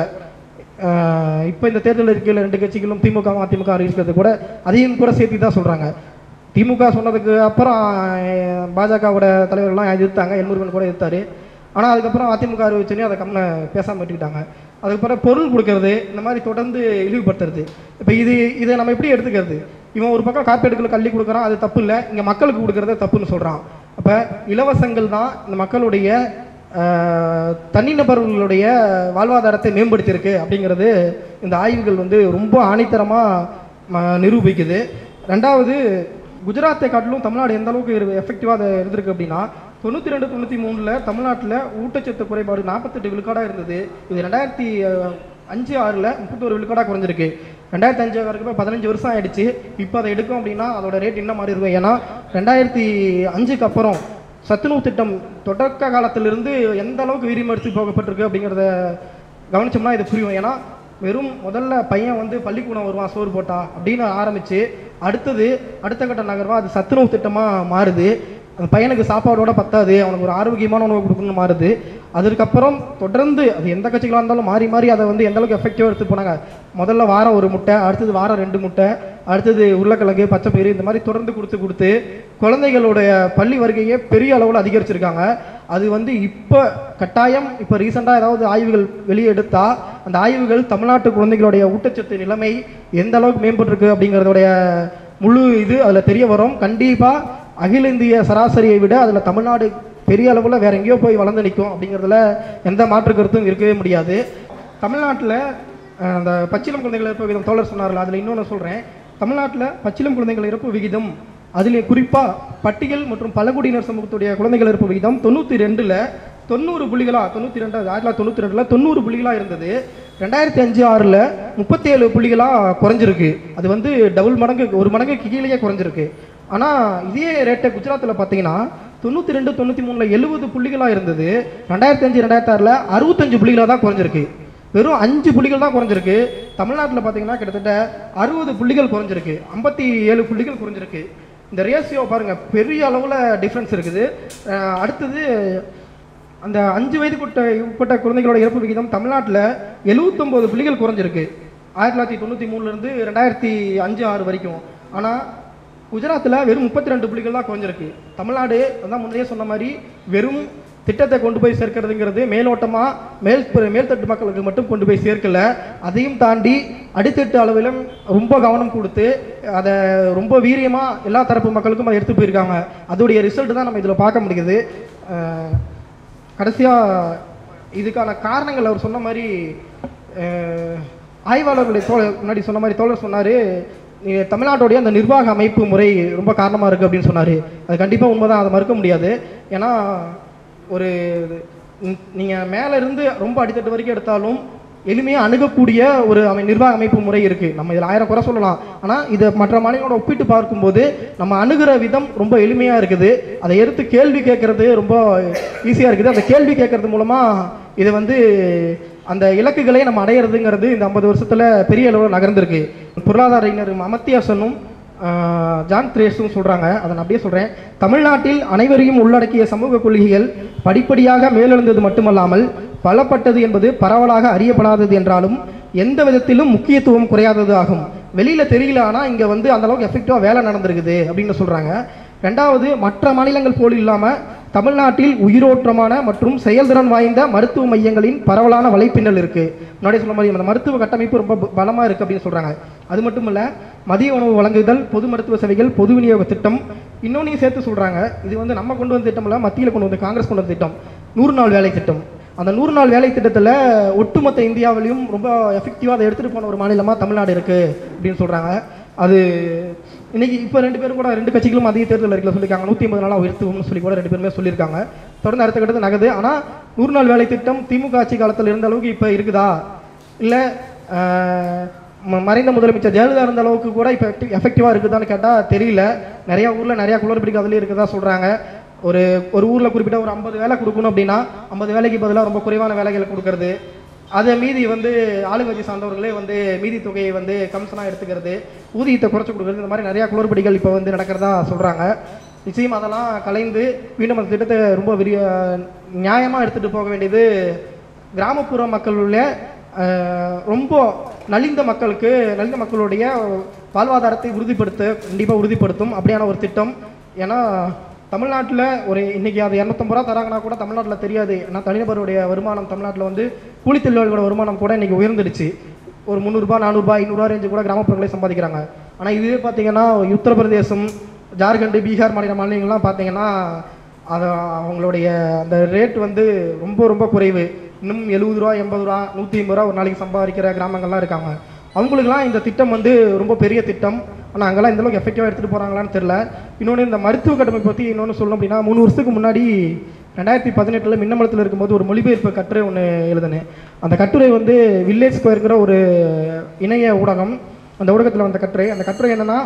ஆஹ் இப்போ இந்த தேர்தல் இருக்கையில் ரெண்டு கட்சிகளும் திமுக அதிமுக அறிவிக்கிறது கூட அதையும் கூட சேர்த்து தான் சொல்கிறாங்க திமுக சொன்னதுக்கு அப்புறம் அஹ், பாஜகவோட தலைவர்கள்லாம் எதிர்த்தாங்க எல்முருகன் கூட எதிர்த்தாரு ஆனால் அதுக்கப்புறம் அதிமுக அறிவிச்சோன்னே அதை கம்மனை பேசாமல் விட்டுக்கிட்டாங்க அதுக்கப்புறம் பொருள் கொடுக்கறது இந்த மாதிரி தொடர்ந்து இழிவுபடுத்துறது இப்போ இது இதை நம்ம எப்படி எடுத்துக்கிறது இவன் ஒரு பக்கம் கார்பரேட்டுகளுக்கு அள்ளி கொடுக்குறான் அது தப்பு இல்லை இங்கே மக்களுக்கு கொடுக்கறது தப்புன்னு சொல்கிறான் அப்போ இலவசங்கள் தான் இந்த மக்களுடைய ஆஹ், தனிநபர்களுடைய வாழ்வாதாரத்தை மேம்படுத்தியிருக்கு அப்படிங்கிறது இந்த ஆய்வுகள் வந்து ரொம்ப ஆணித்தரமாக நிரூபிக்குது ரெண்டாவது குஜராத்தை காட்டிலும் தமிழ்நாடு எந்த அளவுக்கு எஃபெக்டிவாக அதை இருந்திருக்கு அப்படின்னா தொண்ணூற்றி ரெண்டு தொண்ணூற்றி மூணில் தமிழ்நாட்டில் ஊட்டச்சத்து குறைபாடு நாற்பத்தெட்டு விழுக்காடாக இருந்தது இது ரெண்டாயிரத்தி அஹ், அஞ்சு ஆறில் முப்பத்தோரு விழுக்காடாக குறைஞ்சிருக்கு ரெண்டாயிரத்தி அஞ்சு வரைக்கும் பதினஞ்சு வருஷம் ஆயிடுச்சு இப்போ அதை எடுக்கும் அப்படின்னா அதோட ரேட் என்ன மாதிரி இருக்கும் ஏன்னா ரெண்டாயிரத்தி அஞ்சுக்கு அப்புறம் சத்துணவு திட்டம் தொடக்க காலத்திலிருந்து எந்த அளவுக்கு விரிமடித்து போகப்பட்டிருக்கு அப்படிங்கிறத கவனிச்சோம்னா இது புரியும் ஏன்னா வெறும் முதல்ல பையன் வந்து பள்ளிக்கூடம் வருவான் சோறு போட்டா அப்படின்னு ஆரம்பிச்சு அடுத்தது அடுத்த கட்ட நகர்வா அது சத்துணவு திட்டமாக மாறுது அந்த பையனுக்கு சாப்பாடோட பத்தாது அவனுக்கு ஒரு ஆரோக்கியமான உணவு கொடுக்கணும்னு மாறுது அதுக்கப்புறம் தொடர்ந்து அது எந்த கட்சிகளாக இருந்தாலும் மாறி மாறி அதை வந்து எந்த அளவுக்கு எஃபெக்டிவாக எடுத்து போனாங்க முதல்ல வாரம் ஒரு முட்டை அடுத்தது வாரம் ரெண்டு முட்டை அடுத்தது உருளைக்கிழங்கு பச்சைப்பயிறு இந்த மாதிரி தொடர்ந்து கொடுத்து கொடுத்து குழந்தைகளுடைய பள்ளி வருகையை பெரிய அளவில் அதிகரிச்சிருக்காங்க அது வந்து இப்போ கட்டாயம் இப்போ ரீசெண்டாக ஏதாவது ஆய்வுகள் வெளியே எடுத்தா அந்த ஆய்வுகள் தமிழ்நாட்டு குழந்தைகளுடைய ஊட்டச்சத்து நிலைமை எந்த அளவுக்கு மேம்பட்டிருக்கு அப்படிங்கிறதுடைய முழு இது அதில் தெரிய வரும் கண்டிப்பாக அகில இந்திய சராசரியை விட அதில் தமிழ்நாடு பெரிய அளவில் வேற எங்கேயோ போய் வளர்ந்து நிற்கும் அப்படிங்கிறதுல எந்த மாற்று கருத்தும் இருக்கவே முடியாது தமிழ்நாட்டில் அந்த பச்சிளம் குழந்தைகள் இறப்பு விகிதம் தோழர் சொன்னார்ல அதில் இன்னொன்று சொல்கிறேன் தமிழ்நாட்டில் பச்சிளம் குழந்தைகள் இறப்பு விகிதம் அதில் குறிப்பாக பட்டியல் மற்றும் பழங்குடியினர் சமூகத்துடைய குழந்தைகள் இறப்பு விகிதம் தொண்ணூற்றி ரெண்டில் தொண்ணூறு புள்ளிகளா தொண்ணூற்றி ரெண்டு ஆயிரத்தி தொள்ளாயிரத்தி தொண்ணூற்றி ரெண்டில் தொண்ணூறு புள்ளிகளாக இருந்தது ரெண்டாயிரத்தி அஞ்சு ஆறில் முப்பத்தி ஏழு புள்ளிகளாக குறைஞ்சிருக்கு அது வந்து டபுள் மடங்கு ஒரு மடங்கு கீழேயே குறைஞ்சிருக்கு ஆனால் இதே ரேட்டை குஜராத்தில் பார்த்தீங்கன்னா தொண்ணூற்றி ரெண்டு தொண்ணூற்றி மூணில் எழுபது புள்ளிகளாக இருந்தது ரெண்டாயிரத்தி அஞ்சு ரெண்டாயிரத்தி ஆறில் அறுபத்தஞ்சு புள்ளிகளாக தான் குறைஞ்சிருக்கு வெறும் அஞ்சு புள்ளிகள் தான் குறைஞ்சிருக்கு தமிழ்நாட்டில் பார்த்தீங்கன்னா கிட்டத்தட்ட அறுபது புள்ளிகள் குறைஞ்சிருக்கு ஐம்பத்தி ஏழு புள்ளிகள் குறைஞ்சிருக்கு இந்த ரேஷியோ பாருங்க பெரிய அளவில் டிஃப்ரென்ஸ் இருக்குது அஹ் அடுத்தது அந்த அஞ்சு வயதுக்குட்ட உட்பட்ட குழந்தைகளோட இறப்பு விகிதம் தமிழ்நாட்டில் எழுபத்தொம்போது புள்ளிகள் குறைஞ்சிருக்கு ஆயிரத்தி தொள்ளாயிரத்தி தொண்ணூற்றி மூணுலேருந்து ரெண்டாயிரத்தி அஞ்சு ஆறு வரைக்கும் ஆனால் குஜராத்தில் வெறும் முப்பத்தி ரெண்டு புள்ளிகள் தான் குறைஞ்சிருக்கு தமிழ்நாடு அதான் முன்னாடியே சொன்ன மாதிரி வெறும் திட்டத்தை கொண்டு போய் சேர்க்கிறதுங்கிறது மேலோட்டமாக மேல் மேல்தட்டு மக்களுக்கு மட்டும் கொண்டு போய் சேர்க்கல அதையும் தாண்டி அடித்தட்டு அளவிலும் ரொம்ப கவனம் கொடுத்து அதை ரொம்ப வீரியமாக எல்லா தரப்பு மக்களுக்கும் அதை எடுத்து போயிருக்காங்க அதோடைய ரிசல்ட் தான் நம்ம இதில் பார்க்க முடியுது அஹ் கடைசியாக இதுக்கான காரணங்கள் அவர் சொன்ன மாதிரி அஹ், ஆய்வாளர்களுடைய தோழர் முன்னாடி சொன்ன மாதிரி தோழர் சொன்னார் நீ- தமிழ்நாட்டுடைய அந்த நிர்வாக அமைப்பு முறை ரொம்ப காரணமாக இருக்குது அப்படின்னு சொன்னார் அது கண்டிப்பாக உண்மைதான் அதை மறுக்க முடியாது ஏன்னா ஒரு நீங்கள் மேலே இருந்து ரொம்ப அடித்தட்டு வரைக்கும் எடுத்தாலும் எளிமையாக அணுகக்கூடிய ஒரு அமை நிர்வாக அமைப்பு முறை இருக்குது நம்ம இதில் ஆயிரம் குறை சொல்லலாம் ஆனால் இதை மற்ற மாநிலங்களோட ஒப்பிட்டு பார்க்கும்போது நம்ம அணுகிற விதம் ரொம்ப எளிமையாக இருக்குது அதை எடுத்து கேள்வி கேட்கறது ரொம்ப ஈஸியாக இருக்குது அந்த கேள்வி கேட்கறது மூலமாக இதை வந்து அந்த இலக்குகளை நம்ம அடையிறதுங்கிறது இந்த ஐம்பது வருஷத்தில் பெரிய அளவில் நகர்ந்திருக்கு பொருளாதார அறிஞர் அமத்தியாசனும் ஆஹ், ஜான் திரேஸும் சொல்கிறாங்க அதை நான் அப்படியே சொல்கிறேன் தமிழ்நாட்டில் அனைவரையும் உள்ளடக்கிய சமூக கொள்கைகள் படிப்படியாக மேலெழுந்தது மட்டுமல்லாமல் பலப்பட்டது என்பது பரவலாக அறியப்படாதது என்றாலும் எந்த விதத்திலும் முக்கியத்துவம் குறையாதது ஆகும் வெளியில் தெரியல ஆனால் இங்கே வந்து அந்த அளவுக்கு எஃபெக்டிவாக வேலை நடந்திருக்குது அப்படின்னு சொல்கிறாங்க ரெண்டாவது மற்ற மாநிலங்கள் போல் இல்லாமல் தமிழ்நாட்டில் உயிரோற்றமான மற்றும் செயல்திறன் வாய்ந்த மருத்துவ மையங்களின் பரவலான வலைப்பின்னல் இருக்கு முன்னாடி சொன்ன மாதிரி அந்த மருத்துவ கட்டமைப்பு ரொம்ப ப- பலமா இருக்கு அப்படின்னு சொல்றாங்க அது மட்டும் இல்ல மதிய உணவு வழங்குதல் பொது மருத்துவ சேவைகள் பொது விநியோக திட்டம் இன்னொன்னையும் சேர்த்து சொல்றாங்க இது வந்து நம்ம கொண்டு வந்த திட்டம் இல்ல மத்தியில் கொண்டு வந்த காங்கிரஸ் கொண்டு வந்த திட்டம் நூறு நாள் வேலை திட்டம் அந்த நூறு நாள் வேலை திட்டத்தில் ஒட்டுமொத்த இந்தியாவிலையும் ரொம்ப எஃபெக்டிவாக அதை எடுத்துகிட்டு போன ஒரு மாநிலமாக தமிழ்நாடு இருக்குது அப்படின்னு சொல்கிறாங்க அது இன்னைக்கு இப்போ ரெண்டு பேரும் கூட ரெண்டு கட்சிகளும் அதிக தேர்தல் இருக்குல்ல சொல்லியிருக்காங்க நூற்றி ஐம்பது நாளாக உயர்த்துவோம்னு சொல்லி கூட ரெண்டு பேருமே சொல்லியிருக்காங்க தொடர்ந்து அடுத்த கட்டத்து நகது ஆனால் நூறு நாள் வேலை திட்டம் திமுக ஆட்சி காலத்தில் இருந்த அளவுக்கு இப்போ இருக்குதா இல்லை மறைந்த முதலமைச்சர் ஜெயலலிதா இருந்த அளவுக்கு கூட இப்போ எஃபெக்டிவாக இருக்குதான்னு கேட்டால் தெரியல நிறைய ஊரில் நிறையா குளறுபடிக்கு அதுலேயும் இருக்குதா சொல்கிறாங்க ஒரு ஒரு ஊரில் குறிப்பிட்ட ஒரு ஐம்பது வேலை கொடுக்கணும் அப்படின்னா ஐம்பது வேலைக்கு பதிலாக ரொம்ப குறைவான வேலைகளை கொடுக்கறது அதை மீதி வந்து ஆளுங்கட்சி சார்ந்தவர்களே வந்து மீதி தொகையை வந்து கமிஷனாக எடுத்துக்கிறது ஊதியத்தை குறைச்சி கொடுக்குறது இந்த மாதிரி நிறையா குளறுபடிகள் இப்போ வந்து நடக்கிறதா சொல்கிறாங்க நிச்சயம் அதெல்லாம் கலைந்து மீண்டும் அந்த திட்டத்தை ரொம்ப விரிய நியாயமாக எடுத்துகிட்டு போக வேண்டியது கிராமப்புற மக்களுடைய அஹ், ரொம்ப நலிந்த மக்களுக்கு நலிந்த மக்களுடைய வாழ்வாதாரத்தை உறுதிப்படுத்த கண்டிப்பாக உறுதிப்படுத்தும் அப்படியான ஒரு திட்டம் ஏன்னா தமிழ்நாட்டில் ஒரு இன்னைக்கு அது இரநூத்தம்பது ரூபா தராங்கன்னா கூட தமிழ்நாட்டில் தெரியாது ஏன்னா தனிநபருடைய வருமானம் தமிழ்நாட்டில் வந்து கூலி தொழிலாளர்களோட வருமானம் கூட இன்னைக்கு உயர்ந்துடுச்சு ஒரு முந்நூறுபா நானூறுபா ஐநூறுரூவா ரேஞ்சு கூட கிராமப்புறங்களே சம்பாதிக்கிறாங்க ஆனால் இதுவே பார்த்தீங்கன்னா உத்தரப்பிரதேசம் ஜார்க்கண்ட் பீகார் மாநில மாநிலங்கள்லாம் பார்த்தீங்கன்னா அது அவங்களுடைய அந்த ரேட் வந்து ரொம்ப ரொம்ப குறைவு இன்னும் எழுபது ரூபா எண்பது ரூபா நூற்றி ஐம்பது ரூபா ஒரு நாளைக்கு சம்பாதிக்கிற கிராமங்கள்லாம் இருக்காங்க அவங்களுக்குலாம் இந்த திட்டம் வந்து ரொம்ப பெரிய திட்டம் ஆனால் அங்கெல்லாம் இந்த அளவுக்கு எஃபெக்டிவாக எடுத்துகிட்டு போகிறாங்களான்னு தெரில இன்னொன்று இந்த மருத்துவ கட்டமைப்பு பற்றி இன்னொன்று சொல்லணும் அப்படின்னா மூணு வருஷத்துக்கு முன்னாடி ரெண்டாயிரத்தி பதினெட்டில் மின்னமலத்தில் இருக்கும்போது ஒரு மொழிபெயர்ப்பு கட்டுரை ஒன்று எழுதினேன் அந்த கட்டுரை வந்து வில்லேஜ் ஸ்கொயருங்கிற ஒரு இணைய ஊடகம் அந்த ஊடகத்தில் வந்த கட்டுரை அந்த கட்டுரை என்னன்னா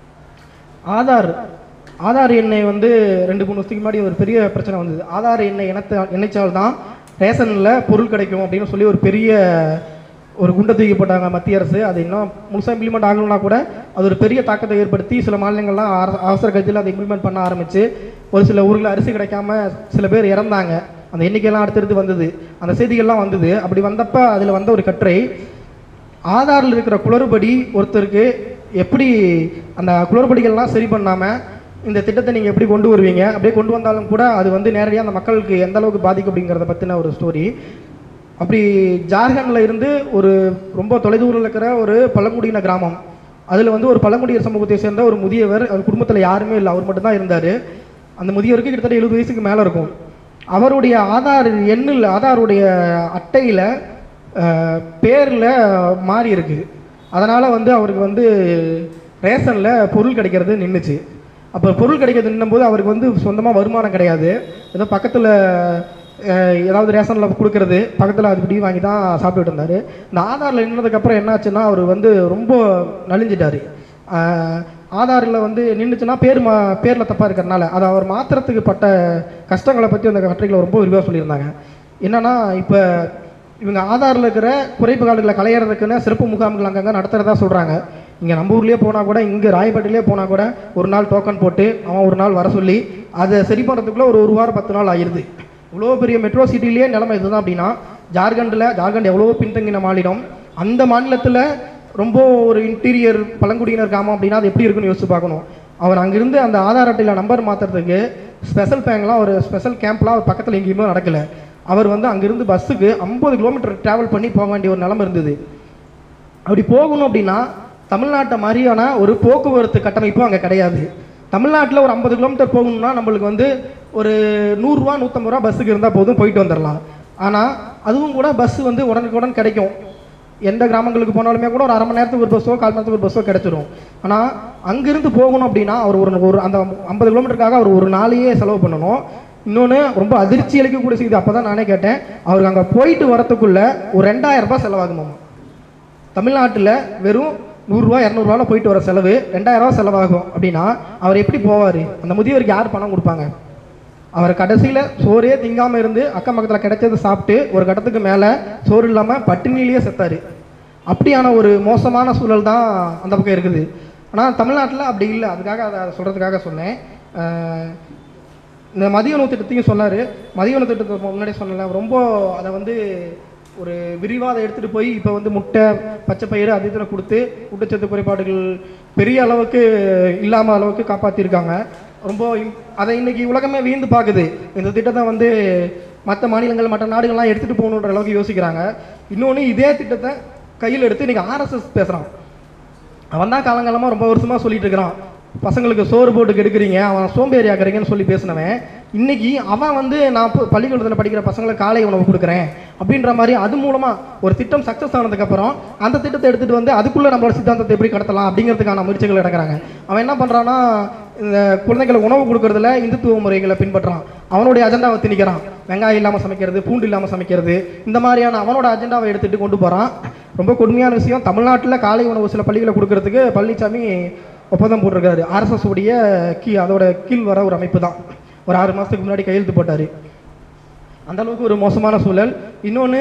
ஆதார் ஆதார் எண்ணை வந்து ரெண்டு மூணு வருஷத்துக்கு முன்னாடி ஒரு பெரிய பிரச்சனை வந்தது ஆதார் எண்ணை இணைத்த இணைச்சால் தான் ரேஷனில் பொருள் கிடைக்கும் அப்படின்னு சொல்லி ஒரு பெரிய ஒரு குண்டை தூக்கி போட்டாங்க மத்திய அரசு அது இன்னும் முழுசாக இம்ப்ளிமெண்ட் ஆகணும்னா கூட அது ஒரு பெரிய தாக்கத்தை ஏற்படுத்தி சில மாநிலங்கள்லாம் அவசர- அவசர கட்சியில் அதை இம்ப்ளிமெண்ட் பண்ண ஆரம்பிச்சு ஒரு சில ஊரில் அரிசி கிடைக்காம சில பேர் இறந்தாங்க அந்த எண்ணிக்கையெல்லாம் அடுத்தடுத்து வந்தது அந்த செய்திகள்லாம் வந்தது அப்படி வந்தப்ப அதில் வந்த ஒரு கட்டுரை ஆதாரில் இருக்கிற குளறுபடி ஒருத்தருக்கு எப்படி அந்த குளறுபடிகள்லாம் சரி பண்ணாமல் இந்த திட்டத்தை நீங்கள் எப்படி கொண்டு வருவீங்க அப்படியே கொண்டு வந்தாலும் கூட அது வந்து நேரடியாக அந்த மக்களுக்கு எந்த அளவுக்கு பாதிக்கும் அப்படிங்கிறத பற்றின ஒரு ஸ்டோரி அப்படி ஜார்க்கண்டில் இருந்து ஒரு ரொம்ப தொலைதூரில் இருக்கிற ஒரு பழங்குடியின கிராமம் அதில் வந்து ஒரு பழங்குடியினர் சமூகத்தை சேர்ந்த ஒரு முதியவர் அவர் குடும்பத்தில் யாருமே இல்லை அவர் மட்டும்தான் இருந்தார் அந்த முதியவருக்கு கிட்டத்தட்ட எழுபது வயசுக்கு மேலே இருக்கும் அவருடைய ஆதார் எண்ணில் ஆதாருடைய அட்டையில் பேரில் மாறி இருக்கு அதனால் வந்து அவருக்கு வந்து ரேஷனில் பொருள் கிடைக்கிறது நின்றுச்சு அப்போ பொருள் கிடைக்கிறது நின்னும்போது அவருக்கு வந்து சொந்தமாக வருமானம் கிடையாது ஏதோ பக்கத்தில் ஏதாவது ரேஷனில் கொடுக்கறது பக்கத்தில் அது இப்படி வாங்கி தான் சாப்பிட்டுட்டு இருந்தார் இந்த ஆதாரில் நின்னதுக்கப்புறம் என்னாச்சுன்னா அவர் வந்து ரொம்ப நலிஞ்சிட்டாரு ஆஹ் ஆதாரில் வந்து நின்றுச்சுன்னா பேர் மா பேரில் தப்பாக இருக்கிறனால அதை அவர் மாத்திரத்துக்கு பட்ட கஷ்டங்களை பற்றி அந்த கட்டுரைகளை ரொம்ப விரிவாக சொல்லியிருந்தாங்க என்னன்னா இப்போ இவங்க ஆதாரில் இருக்கிற குறைப்பு காலங்களை களையிறதுக்குன்னு சிறப்பு முகாம்கள் அங்கங்கே நடத்துகிறதா சொல்கிறாங்க இங்கே நம்ம ஊர்லேயே போனால் கூட இங்கே ராயப்பேட்டையிலே போனால் கூட ஒரு நாள் டோக்கன் போட்டு அவன் ஒரு நாள் வர சொல்லி அதை சரி பண்ணுறதுக்குள்ளே ஒரு ஒரு வாரம் பத்து நாள் ஆயிடுது இவ்வளோ பெரிய மெட்ரோ சிட்டிலேயே நிலைமை இதுதான் அப்படின்னா ஜார்க்கண்டில் ஜார்க்கண்ட் எவ்வளவோ பின்தங்கின மாநிலம் அந்த மாநிலத்தில் ரொம்ப ஒரு இன்டீரியர் பழங்குடியினர் கிராமம் அப்படின்னா அது எப்படி இருக்குன்னு யோசிச்சு பார்க்கணும் அவர் அங்கிருந்து அந்த ஆதார் அட்டையில் நம்பர் மாற்றுறதுக்கு ஸ்பெஷல் பேங்க்லாம் ஒரு ஸ்பெஷல் கேம்ப்லாம் அவர் பக்கத்தில் எங்கேயுமே நடக்கலை அவர் வந்து அங்கிருந்து பஸ்ஸுக்கு ஐம்பது கிலோமீட்டர் ட்ராவல் பண்ணி போக வேண்டிய ஒரு நிலைமை இருந்தது அப்படி போகணும் அப்படின்னா தமிழ்நாட்டை மாதிரியான ஒரு போக்குவரத்து கட்டமைப்பு அங்கே கிடையாது தமிழ்நாட்டில் ஒரு ஐம்பது கிலோமீட்டர் போகணும்னா நம்மளுக்கு வந்து ஒரு நூறுரூவா நூற்றம்பது ரூபா பஸ்ஸுக்கு இருந்தால் போதும் போயிட்டு வந்துடலாம் ஆனால் அதுவும் கூட பஸ் வந்து உடனுக்குடன் கிடைக்கும் எந்த கிராமங்களுக்கு போனாலுமே கூட ஒரு அரை மணி நேரத்துக்கு ஒரு பஸ்ஸோ கால் மணி நேரத்துக்கு ஒரு பஸ்ஸோ கிடச்சிரும் ஆனால் அங்கிருந்து போகணும் அப்படின்னா அவர் ஒரு ஒரு அந்த ஐம்பது கிலோமீட்டருக்காக அவர் ஒரு நாளையே செலவு பண்ணணும் இன்னொன்று ரொம்ப அதிர்ச்சி அளிக்கக்கூடிய செய்தி அப்போ தான் நானே கேட்டேன் அவருக்கு அங்கே போயிட்டு வரத்துக்குள்ள ஒரு ரெண்டாயிரம் ரூபாய் செலவாகுமாமா தமிழ்நாட்டில் வெறும் நூறுரூவா இரநூறுவாவில் போயிட்டு வர செலவு ரெண்டாயிரம் ரூபாய் செலவாகும் அப்படின்னா அவர் எப்படி போவார் அந்த முதியவருக்கு யார் பணம் கொடுப்பாங்க அவர் கடைசியில் சோறே திங்காமல் இருந்து அக்கம் பக்கத்தில் கிடைச்சதை சாப்பிட்டு ஒரு கட்டத்துக்கு மேலே சோறு இல்லாமல் பட்டினிலேயே செத்தாரு அப்படியான ஒரு மோசமான சூழல் தான் அந்த பக்கம் இருக்குது ஆனால் தமிழ்நாட்டில் அப்படி இல்லை அதுக்காக அதை சொல்கிறதுக்காக சொன்னேன் அஹ் இந்த மதிய உணவு திட்டத்தையும் சொன்னார் மதிய உணவு திட்டத்தை முன்னாடி சொன்னல ரொம்ப அதை வந்து ஒரு விரிவாக அதை எடுத்துகிட்டு போய் இப்போ வந்து முட்டை பச்சை பயிறு அது இதில் கொடுத்து ஊட்டச்சத்து குறைபாடுகள் பெரிய அளவுக்கு இல்லாமல் அளவுக்கு காப்பாற்றிருக்காங்க ரொம்ப இம்- அதை இன்னைக்கு உலகமே வீழ்ந்து பார்க்குது இந்த திட்டத்தை வந்து மற்ற மாநிலங்கள் மற்ற நாடுகள்லாம் எடுத்துகிட்டு போகணுன்ற அளவுக்கு யோசிக்கிறாங்க இன்னொன்று இதே திட்டத்தை கையில் எடுத்து இன்னைக்கு ஆர்எஸ்எஸ் பேசுகிறான் அவன் தான் காலங்காலமாக ரொம்ப வருஷமாக சொல்லிட்டு இருக்கிறான் பசங்களுக்கு சோறு போட்டு கெடுக்குறீங்க அவன் சோம்பேறி ஆக்குறீங்கன்னு சொல்லி பேசினவன் இன்னைக்கு அவன் வந்து நான் இப்போ பள்ளிக்கூடத்தில் படிக்கிற பசங்களுக்கு காலை உணவு கொடுக்குறேன் அப்படின்ற மாதிரி அது மூலமாக ஒரு திட்டம் சக்ஸஸ் ஆனதுக்கப்புறம் அந்த திட்டத்தை எடுத்துகிட்டு வந்து அதுக்குள்ளே நம்மளோட சித்தாந்தத்தை எப்படி கடத்தலாம் அப்படிங்கிறதுக்கான முயற்சிகள் எடுக்கிறாங்க அவன் என்ன பண்ணுறான்னா இந்த குழந்தைகளுக்கு உணவு கொடுக்கறதுல இந்துத்துவ முறைகளை பின்பற்றுறான் அவனுடைய அஜெண்டாவை திணிக்கிறான் வெங்காயம் இல்லாமல் சமைக்கிறது பூண்டு இல்லாமல் சமைக்து இந்த மாதிரியான அவனோட அஜெண்டாவை எடுத்துகிட்டு கொண்டு போகிறான் ரொம்ப கொடுமையான விஷயம் தமிழ்நாட்டில் காலை உணவு சில பள்ளிகளை கொடுக்கறதுக்கு பழனிசாமி ஒப்பந்தம் போட்டிருக்காரு ஆர்எஸ்எஸ் உடைய கீ அதோட கீழ் வர ஒரு அமைப்பு தான் ஒரு ஆறு மாதத்துக்கு முன்னாடி கையெழுத்து போட்டார் அந்த அளவுக்கு ஒரு மோசமான சூழல் இன்னொன்று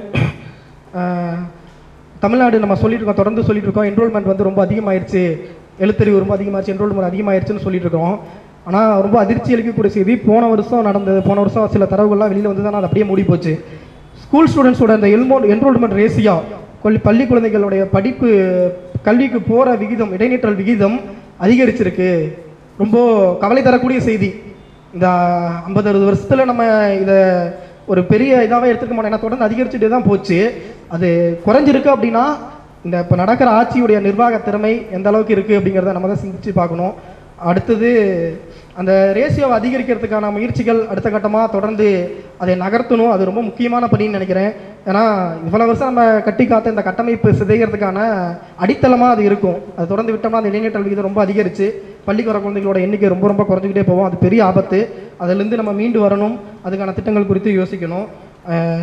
தமிழ்நாடு நம்ம சொல்லிட்டு இருக்கோம் தொடர்ந்து சொல்லிட்டு இருக்கோம் என்ரோல்மெண்ட் வந்து ரொம்ப அதிகமாயிருச்சு எழுத்தறிவு ரொம்ப அதிகமாயிருச்சு என்ரோல்மெண்ட் அதிகமாயிருச்சுன்னு சொல்லிட்டு இருக்கோம் ஆனால் ரொம்ப அதிர்ச்சி அளிக்கக்கூடிய செய்தி போன வருஷம் நடந்தது போன வருஷம் சில தரவுகள்லாம் வெளியில் வந்து தான் அது அப்படியே மூடி போச்சு ஸ்கூல் ஸ்டூடெண்ட்ஸோட அந்த எல்மோ என்ரோல்மெண்ட் ரேசியா கொல்லி பள்ளி குழந்தைகளுடைய படிப்பு கல்விக்கு போகிற விகிதம் இடைநிற்றல் விகிதம் அதிகரிச்சிருக்கு ரொம்ப கவலை தரக்கூடிய செய்தி இந்த ஐம்பது அறுபது வருஷத்தில் நம்ம இதை ஒரு பெரிய இதாகவே எடுத்துக்க மாட்டோம் ஏன்னா தொடர்ந்து அதிகரிச்சுட்டே தான் போச்சு அது குறைஞ்சிருக்கு அப்படின்னா இந்த இப்போ நடக்கிற ஆட்சியுடைய நிர்வாக திறமை எந்த அளவுக்கு இருக்குது அப்படிங்கிறத நம்ம தான் சிந்திச்சு பார்க்கணும் அடுத்தது அந்த ரேஷியோவை அதிகரிக்கிறதுக்கான முயற்சிகள் அடுத்த கட்டமாக தொடர்ந்து அதை நகர்த்தணும் அது ரொம்ப முக்கியமான பணின்னு நினைக்கிறேன் ஏன்னா இவ்வளோ வருஷம் நம்ம கட்டி காத்த இந்த கட்டமைப்பு சிதைகிறதுக்கான அடித்தளமாக அது இருக்கும் அது தொடர்ந்து விட்டோம்னா அந்த இளைஞர்கள் விகிதம் ரொம்ப அதிகரித்து பள்ளிக்கு வர குழந்தைகளோட எண்ணிக்கை ரொம்ப ரொம்ப குறைஞ்சிக்கிட்டே போகும் அது பெரிய ஆபத்து அதிலிருந்து நம்ம மீண்டு வரணும் அதுக்கான திட்டங்கள் குறித்து யோசிக்கணும் அஹ்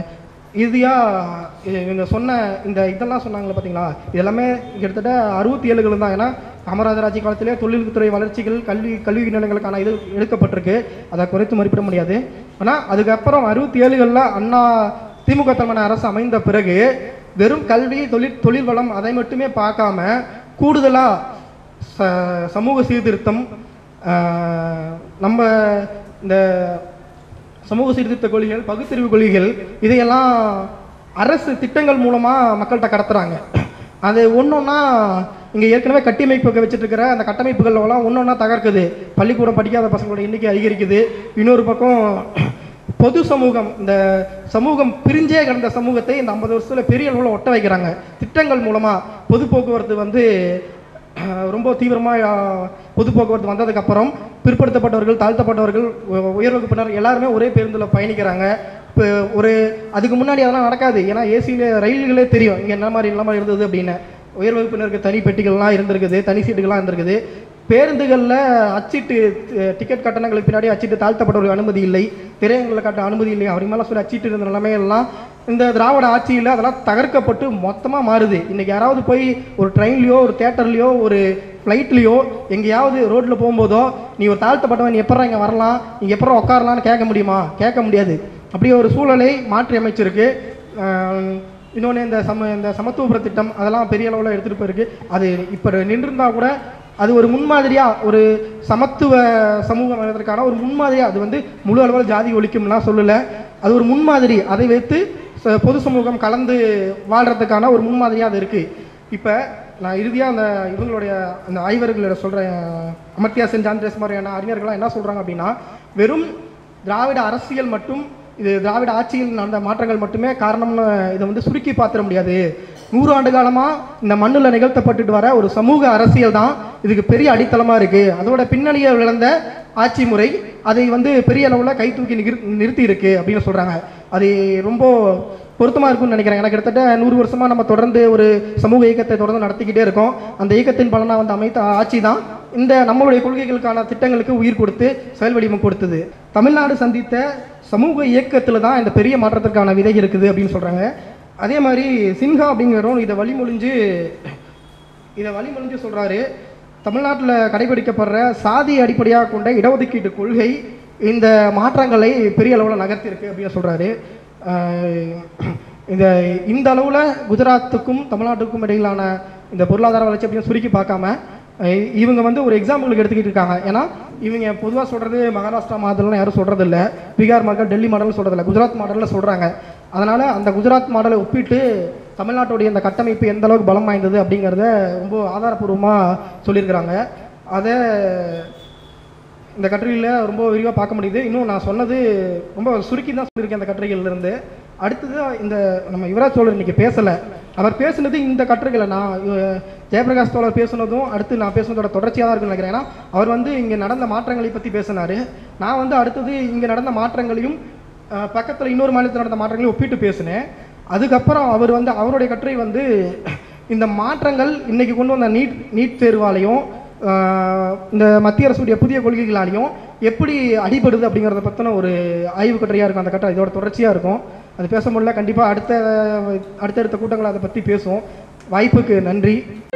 இறுதியாக இவங்க சொன்ன இந்த இதெல்லாம் சொன்னாங்களே பார்த்தீங்களா இது எல்லாமே கிட்டத்தட்ட அறுபத்தி ஏழுகள் தான் ஏன்னா காமராஜர் ஆட்சி காலத்திலே தொழில்துறை வளர்ச்சிகள் கல்வி கல்வி நிலையங்களுக்கான இது எடுக்கப்பட்டிருக்கு அதை குறைத்து மதிப்பிட முடியாது ஆனால் அதுக்கப்புறம் அறுபத்தி ஏழுகளில் அண்ணா திமுக தலைமையான அரசு அமைந்த பிறகு வெறும் கல்வி தொழில் தொழில் வளம் அதை மட்டுமே பார்க்காம கூடுதலாக ச சமூக சீர்திருத்தம் ஆஹ் நம்ம இந்த சமூக சீர்திருத்த கொள்கைகள் பகுத்தறிவு கொள்கைகள் இதையெல்லாம் அரசு திட்டங்கள் மூலமாக மக்கள்கிட்ட கடத்துறாங்க அது ஒன்றொன்னா இங்கே ஏற்கனவே கட்டமைப்பு வச்சுட்டு இருக்கிற அந்த கட்டமைப்புகள் எல்லாம் ஒன்றொன்னா தகர்க்குது பள்ளிக்கூடம் படிக்காத பசங்களோட எண்ணிக்கை அதிகரிக்குது இன்னொரு பக்கம் பொது சமூகம் இந்த சமூகம் பிரிஞ்சே கிடந்த சமூகத்தை இந்த ஐம்பது வருஷத்தில் பெரிய அளவில் ஒட்ட வைக்கிறாங்க திட்டங்கள் மூலமாக பொது போக்குவரத்து வந்து அஹ், ரொம்ப தீவிரமாக பொது போக்குவரத்து வந்ததுக்கப்புறம் பிற்படுத்தப்பட்டவர்கள் தாழ்த்தப்பட்டவர்கள் உ- உயர் வகுப்பினர் எல்லாருமே ஒரே பேருந்தில் பயணிக்கிறாங்க இப்போ ஒரு அதுக்கு முன்னாடி அதெல்லாம் நடக்காது ஏன்னா ஏசியில் ரயில்களே தெரியும் இங்கே என்ன மாதிரி என்ன மாதிரி இருந்தது அப்படின்னு உயர் வகுப்பினருக்கு தனி பெட்டிகள்லாம் இருந்திருக்குது தனி சீட்டுகள்லாம் இருந்திருக்குது பேருந்துகளில் அச்சிட்டு அஹ், டிக்கெட் கட்டணங்களுக்கு பின்னாடி அச்சிட்டு தாழ்த்தப்பட்டவர்கள் அனுமதி இல்லை திரையங்களில் காட்ட அனுமதி இல்லை அப்படி மேலே சொல்லி அச்சிட்டு இருந்த நிலைமையெல்லாம் இந்த திராவிட ஆட்சியில் அதெல்லாம் தகர்க்கப்பட்டு மொத்தமாக மாறுது இன்னைக்கு யாராவது போய் ஒரு ட்ரெயின்லையோ ஒரு தேட்டர்லையோ ஒரு ஃப்ளைட்லேயோ எங்கேயாவது ரோட்டில் போகும்போதோ நீ ஒரு தாழ்த்தப்பட்டவன் நீ எப்பறம் இங்கே வரலாம் நீ எப்பறம் உட்காரலான்னு கேட்க முடியுமா கேட்க முடியாது அப்படியே ஒரு சூழலை மாற்றி அமைச்சிருக்கு இன்னொன்று இந்த சம இந்த சமத்துவபுர திட்டம் அதெல்லாம் பெரிய அளவில் எடுத்துகிட்டு போயிருக்கு அது இப்போ நின்றுருந்தா கூட அது ஒரு முன்மாதிரியாக ஒரு சமத்துவ சமூகம் அமைவதற்கான ஒரு முன்மாதிரியாக அது வந்து முழு அளவில் ஜாதி ஒழிக்கும்லாம் சொல்லலை அது ஒரு முன்மாதிரி அதை வைத்து ச- பொது சமூகம் கலந்து வாழ்கிறதுக்கான ஒரு முன்மாதிரியாக அது இருக்குது இப்போ நான் இறுதியாக அந்த இவங்களுடைய அந்த ஆய்வர்களோட சொல்கிறேன் அமர்த்தியா சென் ஜான்ரேஸ் மாதிரியான அறிஞர்கள்லாம் என்ன சொல்கிறாங்க அப்படின்னா வெறும் திராவிட அரசியல் மட்டும் இது திராவிட ஆட்சியில் நடந்த மாற்றங்கள் மட்டுமே காரணம்னு இதை வந்து சுருக்கி பார்த்துட முடியாது நூறு ஆண்டு காலமாக இந்த மண்ணில் நிகழ்த்தப்பட்டுட்டு வர ஒரு சமூக அரசியல் தான் இதுக்கு பெரிய அடித்தளமாக இருக்குது அதோட பின்னணியை விளந்த ஆட்சி முறை அதை வந்து பெரிய அளவில் கை தூக்கி நிகிர் நிறுத்தி இருக்கு அப்படின்னு சொல்கிறாங்க அது ரொம்ப பொருத்தமாக இருக்கும்னு நினைக்கிறேன் எனக்கு கிட்டத்தட்ட நூறு வருஷமாக நம்ம தொடர்ந்து ஒரு சமூக இயக்கத்தை தொடர்ந்து நடத்திக்கிட்டே இருக்கோம் அந்த இயக்கத்தின் பலனாக வந்து அமைத்த ஆட்சி தான் இந்த நம்மளுடைய கொள்கைகளுக்கான திட்டங்களுக்கு உயிர் கொடுத்து செயல் வடிவம் கொடுத்தது தமிழ்நாடு சந்தித்த சமூக இயக்கத்தில் தான் இந்த பெரிய மாற்றத்திற்கான விதை இருக்குது அப்படின்னு சொல்கிறாங்க அதே மாதிரி சின்ஹா அப்படிங்கிறவரும் இதை வழிமொழிஞ்சு இதை வழிமொழிஞ்சு சொல்கிறாரு தமிழ்நாட்டில் கடைபிடிக்கப்படுற சாதி அடிப்படையாக கொண்ட இடஒதுக்கீட்டு கொள்கை இந்த மாற்றங்களை பெரிய அளவில் நகர்த்தியிருக்கு அப்படின்னு சொல்கிறாரு இந்த இந்த அளவில் குஜராத்துக்கும் தமிழ்நாட்டுக்கும் இடையிலான இந்த பொருளாதார வளர்ச்சி அப்படின்னு சுருக்கி பார்க்காம அஹ் இவங்க வந்து ஒரு எக்ஸாம்பிளுக்கு எடுத்துக்கிட்டு இருக்காங்க ஏன்னா இவங்க பொதுவாக சொல்கிறது மகாராஷ்டிரா மாடல்லாம் யாரும் சொல்கிறது இல்ல பீகார் மாடல் டெல்லி மாடல் சொல்கிறது இல்லை குஜராத் மாடலில் சொல்கிறாங்க அதனால் அந்த குஜராத் மாடலை ஒப்பிட்டு தமிழ்நாட்டுடைய இந்த கட்டமைப்பு எந்த அளவுக்கு பலம் வாய்ந்தது அப்படிங்கிறத ரொம்ப ஆதாரப்பூர்வமாக சொல்லியிருக்கிறாங்க அதை இந்த கட்டுரையில் ரொம்ப விரிவாக பார்க்க முடியுது இன்னும் நான் சொன்னது ரொம்ப சுருக்கி தான் சொல்லியிருக்கேன் அந்த கட்டுரைகள்ல இருந்து அடுத்தது இந்த நம்ம யுவராஜ் சோழர் இன்னைக்கு பேசலை அவர் பேசுனது இந்த கட்டுரைகளை நான் அஹ், ஜெயபிரகாஷ் தோழர் பேசுனதும் அடுத்து நான் பேசுனதோட தொடர்ச்சியாக தான் இருக்குன்னு நினைக்கிறேன் ஏன்னா அவர் வந்து இங்கே நடந்த மாற்றங்களை பற்றி பேசினார் நான் வந்து அடுத்தது இங்கே நடந்த மாற்றங்களையும் பக்கத்தில் இன்னொரு மாநிலத்தில் நடந்த மாற்றங்களையும் ஒப்பிட்டு பேசினேன் அதுக்கப்புறம் அவர் வந்து அவருடைய கட்டுரை வந்து இந்த மாற்றங்கள் இன்னைக்கு கொண்டு வந்த நீட் நீட் தேர்வாலையும் ஆஹ் இந்த மத்திய அரசுடைய புதிய கொள்கைகளாலையும் எப்படி அடிபடுது அப்படிங்கிறத பற்றின ஒரு ஆய்வு கட்டுரையாக இருக்கும் அந்த கட்டுரை இதோட தொடர்ச்சியாக இருக்கும் அது பேச முடியல கண்டிப்பாக அடுத்த அடுத்தடுத்த கூட்டங்கள் அதை பற்றி பேசுவோம் வாய்ப்புக்கு நன்றி